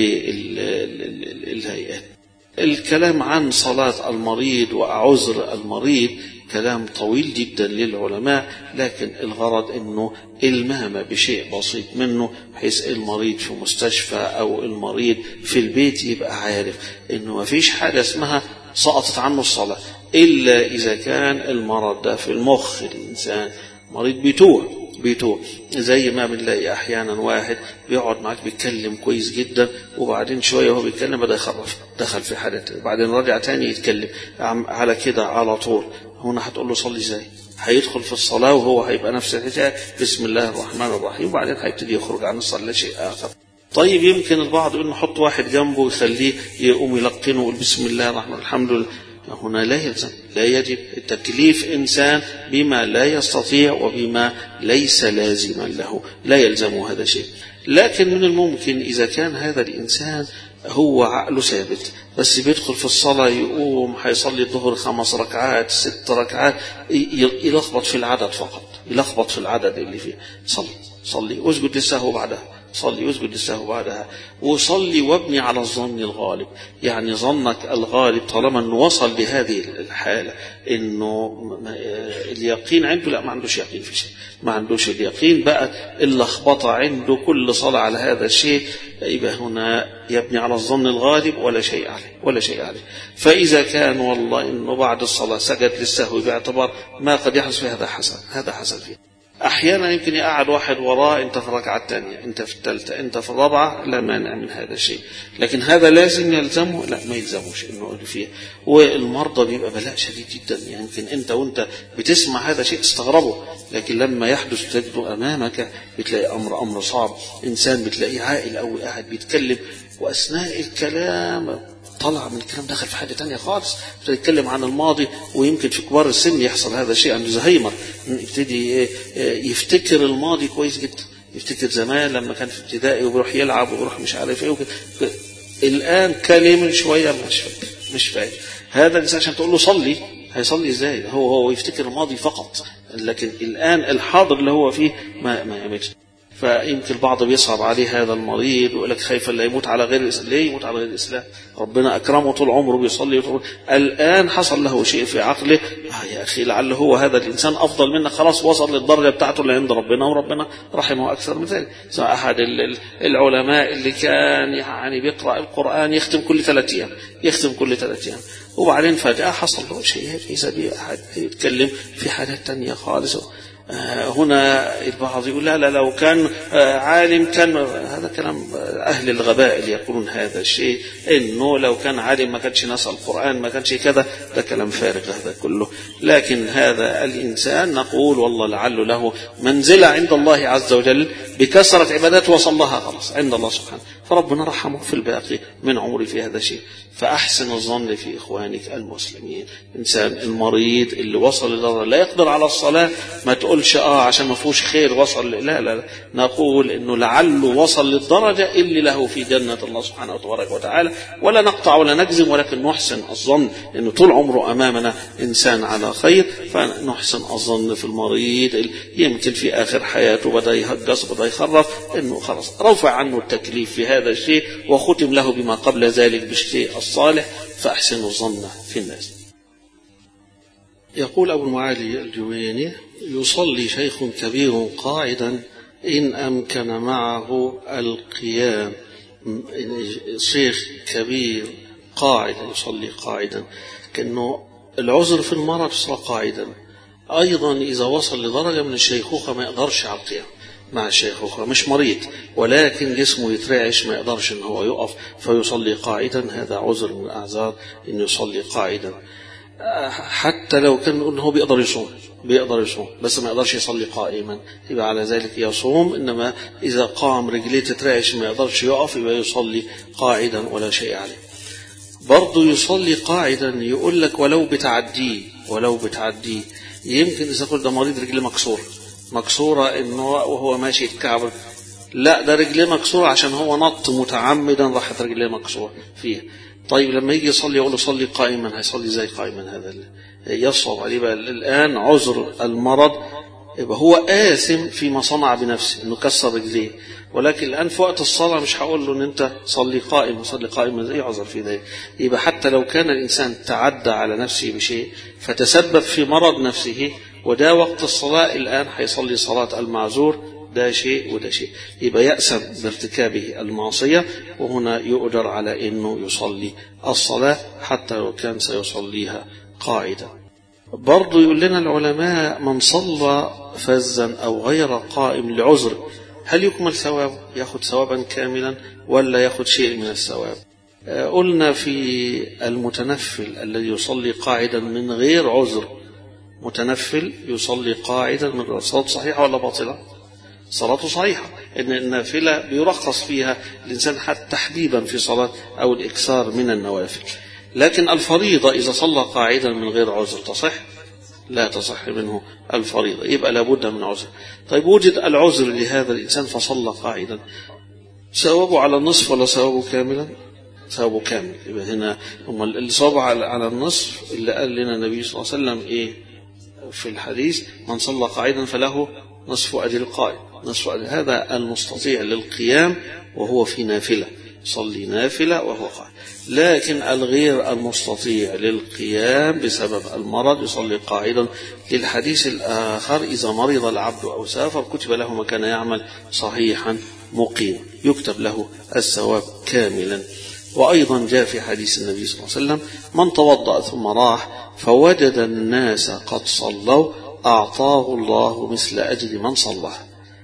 بالهيئات الكلام عن صلاة المريض وعذر المريض كلام طويل جدا للعلماء لكن الغرض انه المهمة بشيء بسيط منه بحيث المريض في مستشفى او المريض في البيت يبقى عارف انه ما فيش حاجة اسمها سقطت عنه الصلاة الا اذا كان المرض ده في المخ الانسان مريض بيتوه بيتوه زي ما بنلاقي احيانا واحد بيقعد معاك بيتكلم كويس جدا وبعدين شويه وهو بيتكلم بدا يخرف دخل في حاجه وبعدين رجع تاني يتكلم على كده على طول هنا هتقول له صلي ازاي هيدخل في الصلاه وهو هيبقى نفس الحكايه بسم الله الرحمن الرحيم وبعدين هيبتدي يخرج عن الصلاه لا شيء اخر طيب يمكن البعض يقول نحط واحد جنبه يخليه يقوم يلقنه ويقول بسم الله الرحمن الحمد لله هنا لا يلزم لا يجب تكليف إنسان بما لا يستطيع وبما ليس لازما له لا يلزم هذا شيء لكن من الممكن إذا كان هذا الإنسان هو عقله ثابت بس بيدخل في الصلاة يقوم هيصلي الظهر خمس ركعات ست ركعات يلخبط في العدد فقط يلخبط في العدد اللي فيه صلي صلي واسجد للسهو بعدها صلي واسجد للسهو بعدها وصلي وابني على الظن الغالب يعني ظنك الغالب طالما انه وصل لهذه الحالة انه اليقين عنده لا ما عندوش يقين في شيء ما عندوش اليقين بقى اللخبطة عنده كل صلاة على هذا الشيء يبقى هنا يبني على الظن الغالب ولا شيء عليه ولا شيء عليه فإذا كان والله انه بعد الصلاة سجد للسهو باعتبار ما قد يحدث في هذا حسن هذا حسن فيه احيانا يمكن يقعد واحد وراه انت في الركعه الثانيه انت في الثالثه انت في الرابعه لا مانع من هذا الشيء لكن هذا لازم يلزمه لا ما يلزموش انه فيه والمرضى بيبقى بلاء شديد جدا يعني يمكن انت وانت بتسمع هذا شيء تستغربه لكن لما يحدث تجده امامك بتلاقي امر امر صعب انسان بتلاقيه عاقل قوي قاعد بيتكلم واثناء الكلام طلع من الكلام دخل في حاجه تانية خالص يتكلم عن الماضي ويمكن في كبار السن يحصل هذا الشيء عنده زهايمر يبتدي يفتكر الماضي كويس جدا يفتكر زمان لما كان في ابتدائي وبيروح يلعب وبيروح مش عارف ايه وكده الان كلمه شويه مش فاكر مش فاكر هذا الانسان عشان تقول له صلي هيصلي ازاي هو هو يفتكر الماضي فقط لكن الان الحاضر اللي هو فيه ما ما يعملش فيمكن البعض بيصعب عليه هذا المريض ويقول لك خايف لا يموت على غير الاسلام ليه يموت على غير الاسلام ربنا اكرمه طول عمره بيصلي وطول الان حصل له شيء في عقله آه يا اخي لعل هو هذا الانسان افضل منك خلاص وصل للدرجه بتاعته اللي عند ربنا وربنا رحمه اكثر من ذلك احد العلماء اللي كان يعني بيقرا القران يختم كل ثلاث ايام يختم كل ثلاث ايام وبعدين فجاه حصل له شيء اذا بي احد يتكلم في حاجات تانية خالص هنا البعض يقول لا لا لو كان عالم كان هذا كلام أهل الغباء اللي يقولون هذا الشيء إنه لو كان عالم ما كانش نسى القرآن ما كانش كذا ده كلام فارغ هذا كله لكن هذا الإنسان نقول والله لعل له منزلة عند الله عز وجل بكثرة عباداته وصلها خلاص عند الله سبحانه فربنا رحمه في الباقي من عمري في هذا الشيء فأحسن الظن في إخوانك المسلمين إنسان المريض اللي وصل لدرجة لا يقدر على الصلاة ما تقولش آه عشان ما فيهوش خير وصل لا لا لا نقول إنه لعله وصل للدرجة اللي له في جنة الله سبحانه وتبارك وتعالى ولا نقطع ولا نجزم ولكن نحسن الظن إنه طول عمره أمامنا إنسان على خير فنحسن الظن في المريض يمكن في آخر حياته بدأ يهجس بدأ يخرف إنه خلاص رفع عنه التكليف في هذا الشيء وختم له بما قبل ذلك بالشيء الصالح فأحسنوا الظن في الناس يقول أبو المعالي الجويني يصلي شيخ كبير قاعدا إن أمكن معه القيام شيخ كبير قاعدا يصلي قاعدا كأنه العذر في المرض يصلى قاعدا أيضا إذا وصل لدرجة من الشيخوخة ما يقدرش على القيام مع الشيخوخة مش مريض ولكن جسمه يترعش ما يقدرش ان هو يقف فيصلي قاعدا هذا عذر من الأعذار انه يصلي قاعدا حتى لو كان نقول هو بيقدر يصوم بيقدر يصوم بس ما يقدرش يصلي قائما يبقى على ذلك يصوم انما اذا قام رجليه تترعش ما يقدرش يقف يبقى يصلي قاعدا ولا شيء عليه برضه يصلي قاعدا يقول لك ولو بتعديه ولو بتعديه يمكن اذا قلت ده مريض رجليه مكسوره مكسورة انه وهو ماشي يتكعبل لا ده رجليه مكسورة عشان هو نط متعمدا راحت رجليه مكسورة فيها طيب لما يجي يصلي يقول له صلي قائما هيصلي زي قائما هذا يصعب عليه بقى الآن عذر المرض يبقى هو آثم فيما صنع بنفسه انه كسر رجليه ولكن الآن في وقت الصلاة مش هقول له ان انت صلي قائم صلي قائما زي عذر في ذلك يبقى حتى لو كان الإنسان تعدى على نفسه بشيء فتسبب في مرض نفسه وده وقت الصلاة الآن هيصلي صلاة المعذور ده شيء وده شيء يبقى يأسم بارتكابه المعصية وهنا يؤجر على أنه يصلي الصلاة حتى لو كان سيصليها قاعدا برضو يقول لنا العلماء من صلى فزا أو غير قائم لعذر هل يكمل ثوابه ياخد ثوابا كاملا ولا ياخد شيء من الثواب قلنا في المتنفل الذي يصلي قاعدا من غير عذر متنفل يصلي قاعدا من غير صلاة صحيحة ولا باطلة صلاته صحيحة إن النافلة بيرخص فيها الإنسان حتى تحبيبا في صلاة أو الإكثار من النوافل لكن الفريضة إذا صلى قاعدا من غير عذر تصح لا تصح منه الفريضة يبقى لابد من عذر طيب وجد العذر لهذا الإنسان فصلى قاعدا ثوابه على النصف ولا ثوابه كاملا ثوابه كامل يبقى هنا هم الإصابة على النصف اللي قال لنا النبي صلى الله عليه وسلم إيه في الحديث من صلى قاعدا فله نصف أجر القائم نصف أجر هذا المستطيع للقيام وهو في نافلة صلي نافلة وهو قائم لكن الغير المستطيع للقيام بسبب المرض يصلي قاعدا للحديث الآخر إذا مرض العبد أو سافر كتب له ما كان يعمل صحيحا مقيما يكتب له الثواب كاملا وأيضا جاء في حديث النبي صلى الله عليه وسلم من توضأ ثم راح فوجد الناس قد صلوا أعطاه الله مثل أجر من صلى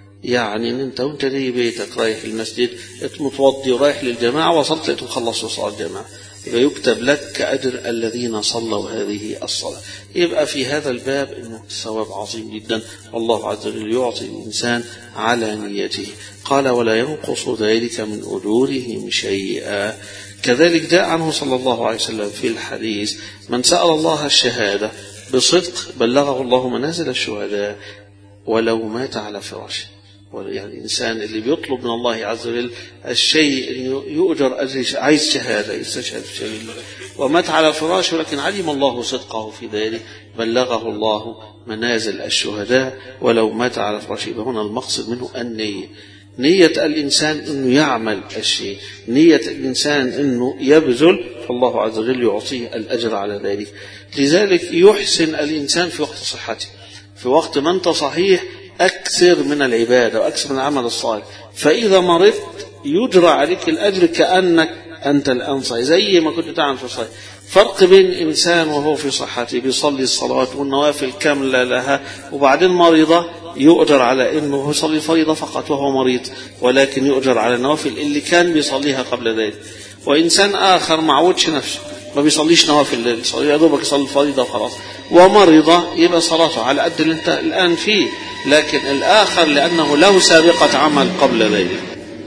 يعني ان انت وانت جاي بيتك رايح المسجد متوضي ورايح للجماعة وصلت لقيتهم خلصوا صلاة الجماعة يبقى يكتب لك كأجر الذين صلوا هذه الصلاة يبقى في هذا الباب انه ثواب عظيم جدا والله عز وجل يعطي الإنسان على نيته قال ولا ينقص ذلك من أجورهم شيئا كذلك جاء عنه صلى الله عليه وسلم في الحديث من سأل الله الشهادة بصدق بلغه الله منازل الشهداء ولو مات على فراشه يعني الإنسان اللي بيطلب من الله عز وجل الشيء أنه يؤجر أجر عايز شهادة يستشهد في سبيل الله ومات على فراشه لكن علم الله صدقه في ذلك بلغه الله منازل الشهداء ولو مات على فراشه يبقى هنا المقصد منه النية نية الإنسان أنه يعمل الشيء نية الإنسان أنه يبذل فالله عز وجل يعطيه الأجر على ذلك لذلك يحسن الإنسان في وقت صحته في وقت ما أنت صحيح أكثر من العبادة وأكثر من العمل الصالح فإذا مرضت يجرى عليك الأجر كأنك أنت الآن صحيح زي ما كنت تعمل في صحيح فرق بين إنسان وهو في صحته بيصلي الصلوات والنوافل كاملة لها وبعدين مريضة يؤجر على أنه يصلي فريضة فقط وهو مريض ولكن يؤجر على النوافل اللي كان بيصليها قبل ذلك وإنسان آخر معودش نفسه ما بيصليش نوافل الليل يصلي يا دوبك يصلي الفريضة وخلاص ومرضة يبقى صلاته على قد اللي انت الآن فيه لكن الآخر لأنه له سابقة عمل قبل ذلك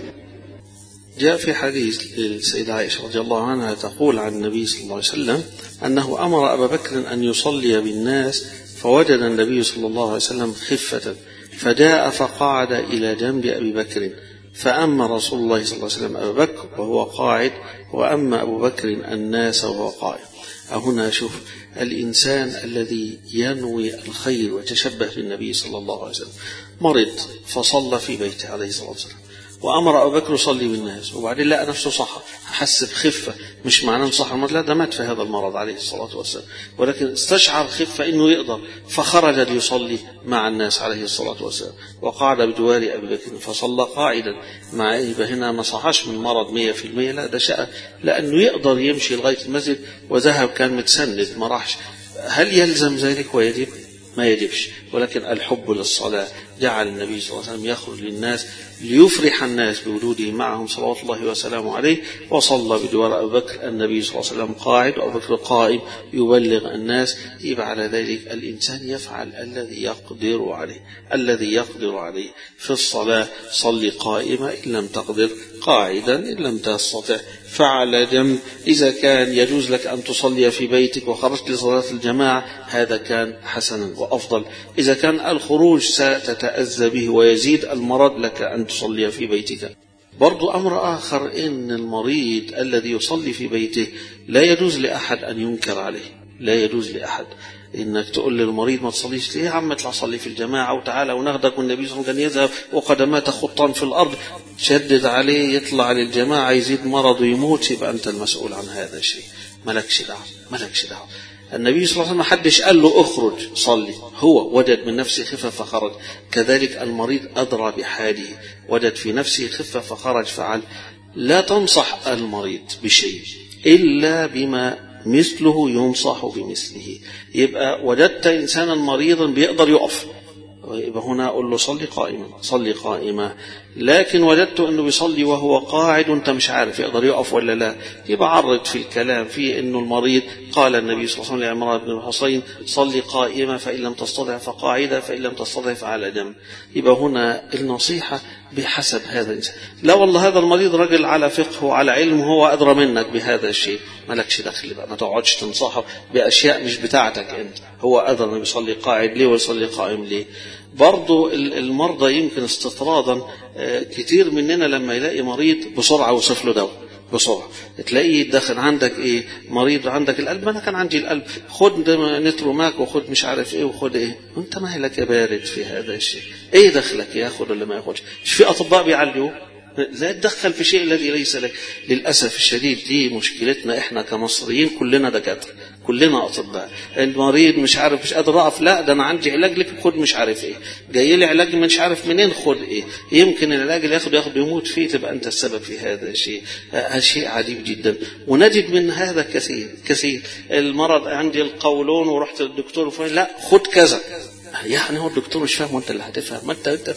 جاء في حديث للسيدة عائشة رضي الله عنها تقول عن النبي صلى الله عليه وسلم أنه أمر أبا بكر أن يصلي بالناس فوجد النبي صلى الله عليه وسلم خفة فجاء فقعد إلى جنب أبي بكر فأما رسول الله صلى الله عليه وسلم أبا بكر وهو قاعد وأما أبو بكر الناس وهو قائم هنا شوف الإنسان الذي ينوي الخير ويتشبه بالنبي صلى الله عليه وسلم مرض فصلى في بيته عليه الصلاة والسلام وأمر أبو بكر يصلي بالناس وبعدين لقى نفسه صح حس بخفة مش معناه صح المرض لا ده مات في هذا المرض عليه الصلاة والسلام ولكن استشعر خفة إنه يقدر فخرج ليصلي مع الناس عليه الصلاة والسلام وقعد بجوار أبي بكر فصلى قاعدا مع يبقى هنا ما صحاش من مرض مية في المية لا ده شاء لأنه يقدر يمشي لغاية المسجد وذهب كان متسند ما راحش هل يلزم ذلك ويجب؟ ما يجبش ولكن الحب للصلاة جعل النبي صلى الله عليه وسلم يخرج للناس ليفرح الناس بوجوده معهم صلوات الله وسلامه عليه وصلى بجوار أبي بكر النبي صلى الله عليه وسلم قاعد وأبو بكر قائم يبلغ الناس يبقى على ذلك الإنسان يفعل الذي يقدر عليه الذي يقدر عليه في الصلاة صلي قائمة إن لم تقدر قاعدا إن لم تستطع فعلى جنب إذا كان يجوز لك أن تصلي في بيتك وخرجت لصلاة الجماعة هذا كان حسنا وأفضل إذا كان الخروج ستتأذى به ويزيد المرض لك أن تصلي في بيتك برضو أمر آخر إن المريض الذي يصلي في بيته لا يجوز لأحد أن ينكر عليه لا يجوز لأحد انك تقول للمريض ما تصليش ليه يا عم اطلع صلي في الجماعه وتعالى وناخدك والنبي صلى الله عليه وسلم كان يذهب وقدماته خطان في الارض شدد عليه يطلع للجماعه يزيد مرض ويموت يبقى انت المسؤول عن هذا الشيء مالكش دعوه مالكش دعوه النبي صلى الله عليه وسلم ما حدش قال له اخرج صلي هو وجد من نفسه خفة فخرج كذلك المريض أدرى بحاله وجد في نفسه خفة فخرج فعل لا تنصح المريض بشيء إلا بما مثله ينصح بمثله يبقى وجدت إنسانا مريضا بيقدر يقف يبقى هنا أقول له صلي قائما صلي قائما لكن وجدت أنه بيصلي وهو قاعد وأنت مش عارف يقدر يقف ولا لا يبقى عرض في الكلام في أنه المريض قال النبي صلى الله عليه وسلم لعمران بن الحصين صلي قائما فإن لم تستطع فقاعدا فإن لم تستطع فعلى جنب يبقى هنا النصيحة بحسب هذا الإنسان لا والله هذا المريض رجل على فقه وعلى علم هو أدرى منك بهذا الشيء مالكش دخل بقى ما تقعدش تنصحه بأشياء مش بتاعتك أنت هو أدرى أنه بيصلي قاعد ليه ويصلي قائم ليه برضو المرضى يمكن استطرادا كتير مننا لما يلاقي مريض بسرعة يوصف له دواء بسرعة تلاقيه داخل عندك ايه مريض عندك القلب انا كان عندي القلب خد نتروماك وخد مش عارف ايه وخد ايه انت مالك يا بارد في هذا الشيء ايه دخلك ياخد ولا ما ياخدش مش في اطباء بيعالجوا لا تدخل في شيء الذي ليس لك للأسف الشديد دي مشكلتنا احنا كمصريين كلنا دكاترة كلنا أطباء المريض مش عارف مش قادر أقف لا ده أنا عندي علاج لك خد مش عارف إيه جاي لي علاج مش عارف منين خد إيه يمكن العلاج اللي ياخده ياخده يموت فيه تبقى أنت السبب في هذا الشيء هذا شيء عجيب جدا ونجد من هذا كثير كثير المرض عندي القولون ورحت للدكتور وفاهم لا خد كذا يعني هو الدكتور مش فاهم وانت اللي هتفهم ما انت انت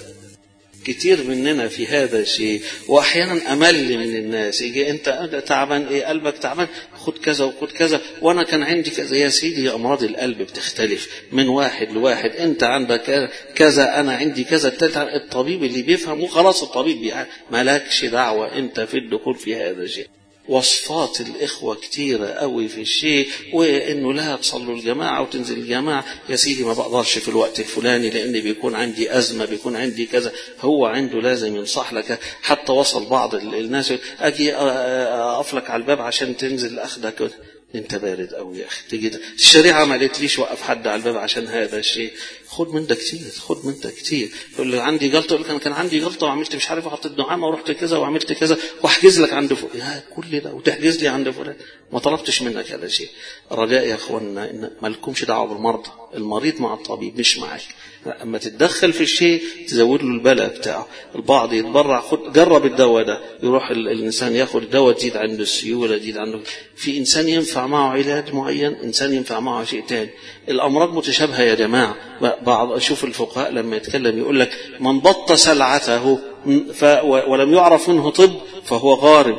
كتير مننا في هذا الشيء واحيانا امل من الناس يجي انت تعبان ايه قلبك تعبان خد كذا وخد كذا وانا كان عندي كذا يا سيدي امراض القلب بتختلف من واحد لواحد انت عندك كذا انا عندي كذا الطبيب اللي بيفهم وخلاص الطبيب بيعرف مالكش دعوه انت في الدخول في هذا الشيء وصفات الإخوة كتيرة قوي في الشيء وإنه لا تصلوا الجماعة وتنزل الجماعة يا سيدي ما بقدرش في الوقت الفلاني لأن بيكون عندي أزمة بيكون عندي كذا هو عنده لازم ينصح لك حتى وصل بعض الناس أجي أقف لك على الباب عشان تنزل أخدك انت بارد قوي يا اخي تيجي الشريعه ما قالتليش وقف حد على الباب عشان هذا الشيء خد من ده كتير خد من ده كتير يقول لي عندي جلطه يقول لك انا كان عندي جلطه وعملت مش عارف وحطيت نعامه ورحت كذا وعملت كذا واحجز لك عند فلان يا كل ده وتحجز لي عند فلان ما طلبتش منك هذا الشيء رجاء يا اخوانا ان ما لكمش دعوه بالمرضى المريض مع الطبيب مش معاك اما تتدخل في الشيء تزود له البلاء بتاعه البعض يتبرع خد جرب الدواء ده يروح الانسان ياخد دواء تزيد عنده السيوله تزيد عنده في انسان ينفع معه علاج معين انسان ينفع معه شيء تاني الامراض متشابهه يا جماعه بعض اشوف الفقهاء لما يتكلم يقول لك من بط سلعته ف ولم يعرف منه طب فهو غارب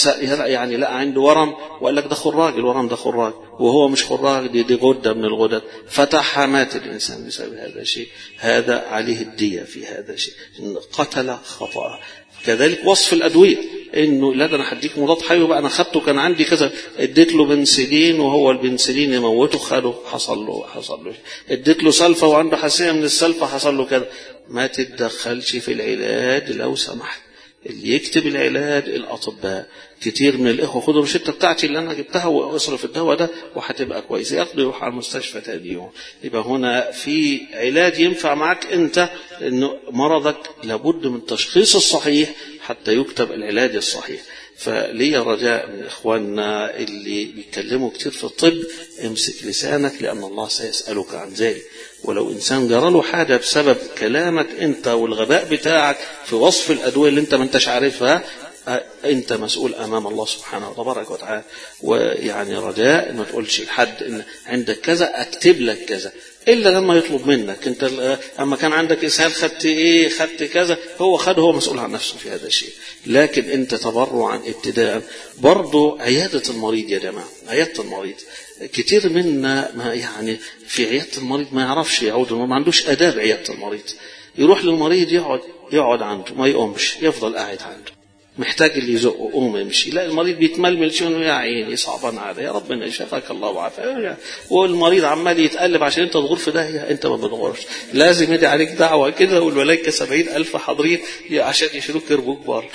يعني لا عنده ورم وقال لك ده خراج الورم ده خراج وهو مش خراج دي, دي غده من الغدد فتحها مات الانسان بسبب هذا الشيء هذا عليه الديه في هذا الشيء قتل خطأ كذلك وصف الادويه انه لا ده انا هديك مضاد حيوي بقى انا خدته كان عندي كذا اديت له بنسلين وهو البنسلين يموته خده حصل له حصل له اديت له سلفه وعنده حساسيه من السلفه حصل له كذا ما تتدخلش في العلاج لو سمحت اللي يكتب العلاج الاطباء كتير من الاخوه خدوا الروشته بتاعتي اللي انا جبتها واصرف الدواء ده وهتبقى كويس ياخده يروح على المستشفى تاني يوم يبقى هنا في علاج ينفع معاك انت انه مرضك لابد من التشخيص الصحيح حتى يكتب العلاج الصحيح فليا رجاء من اخواننا اللي بيتكلموا كتير في الطب امسك لسانك لان الله سيسالك عن ذلك ولو انسان جرى له حاجه بسبب كلامك انت والغباء بتاعك في وصف الادويه اللي انت ما انتش عارفها انت مسؤول امام الله سبحانه وتبارك وتعالى ويعني رجاء ما تقولش لحد ان عندك كذا اكتب لك كذا الا لما يطلب منك انت اما كان عندك اسهال خدت ايه خدت كذا هو خد هو مسؤول عن نفسه في هذا الشيء لكن انت تبرعا ابتداء برضه عياده المريض يا جماعه عياده المريض كتير منا ما يعني في عياده المريض ما يعرفش يعود ما عندوش اداب عياده المريض يروح للمريض يقعد يقعد عنده ما يقومش يفضل قاعد عنده محتاج اللي يزقه قوم يمشي لا المريض بيتململ شنو يا عيني صعبان عليه يا ربنا يشفاك الله وعافاك والمريض عمال يتقلب عشان انت تغور في داهيه انت ما بتغورش لازم يدي عليك دعوه كده والملائكه سبعين الف حاضرين عشان يشيلوك يربوك بره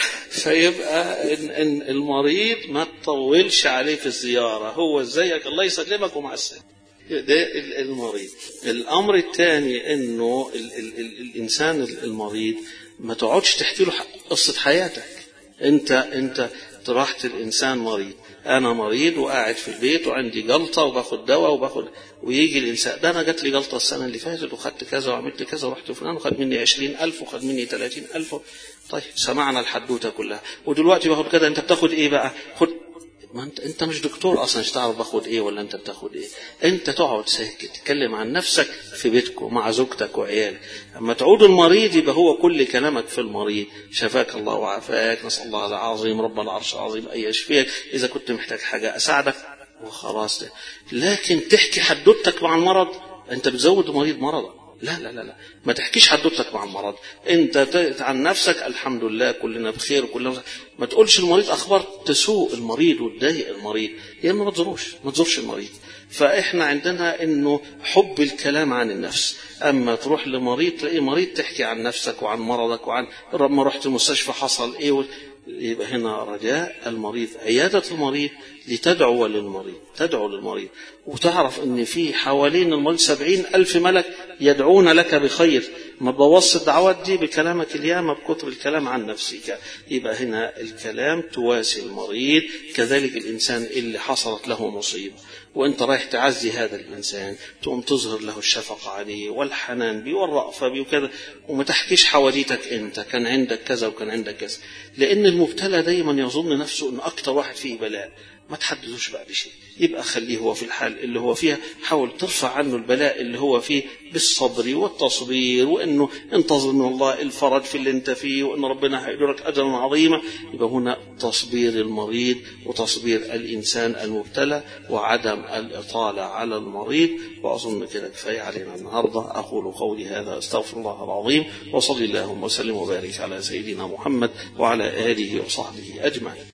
فيبقى إن, ان المريض ما تطولش عليه في الزياره هو ازيك الله يسلمك ومع السلامه ده المريض الامر الثاني انه ال ال ال الانسان المريض ما تقعدش تحكي له قصه حياتك انت انت طرحت الانسان مريض انا مريض وقاعد في البيت وعندي جلطه وباخد دواء وباخد ويجي الانسان ده انا جات لي جلطه السنه اللي فاتت وخدت كذا وعملت كذا ورحت فلان وخد مني عشرين ألف وخد مني ثلاثين ألف طيب سمعنا الحدوته كلها ودلوقتي باخد كذا انت بتاخد ايه بقى خد ما انت انت مش دكتور اصلا مش تعرف باخد ايه ولا انت بتاخد ايه انت تقعد ساكت تتكلم عن نفسك في بيتكم مع زوجتك وعيالك اما تعود المريض يبقى هو كل كلامك في المريض شفاك الله وعافاك نسال الله العظيم رب العرش العظيم ان يشفيك اذا كنت محتاج حاجه اساعدك وخلاص ده لكن تحكي حدوتك مع المرض انت بتزود المريض مرضا لا لا لا لا ما تحكيش حدوتك مع المرض انت عن نفسك الحمد لله كلنا بخير وكلنا ما تقولش المريض اخبار تسوء المريض وتضايق المريض يا اما ما تزوروش ما تزورش المريض فاحنا عندنا انه حب الكلام عن النفس اما تروح لمريض تلاقي مريض تحكي عن نفسك وعن مرضك وعن لما رحت المستشفى حصل ايه و... يبقى هنا رجاء المريض عيادة المريض لتدعو للمريض تدعو للمريض وتعرف ان في حوالين المريض سبعين ألف ملك يدعون لك بخير ما تبوظش الدعوات دي بكلامك الياما بكتر الكلام عن نفسك يبقى هنا الكلام تواسي المريض كذلك الإنسان اللي حصلت له مصيبة وانت رايح تعزي هذا الإنسان تقوم تظهر له الشفقة عليه والحنان بيه والرأفة بيه وكذا وما تحكيش حواديتك انت كان عندك كذا وكان عندك كذا لأن المبتلى دايما يظن نفسه أن أكتر واحد فيه بلاء ما تحدثوش بقى بشيء يبقى خليه هو في الحال اللي هو فيها حاول ترفع عنه البلاء اللي هو فيه بالصبر والتصبير وانه انتظر من الله الفرج في اللي انت فيه وان ربنا هيجرك اجرا عظيما يبقى هنا تصبير المريض وتصبير الانسان المبتلى وعدم الاطاله على المريض واظن كده كفايه علينا النهارده اقول قولي هذا استغفر الله العظيم وصلي اللهم وسلم وبارك على سيدنا محمد وعلى اله وصحبه اجمعين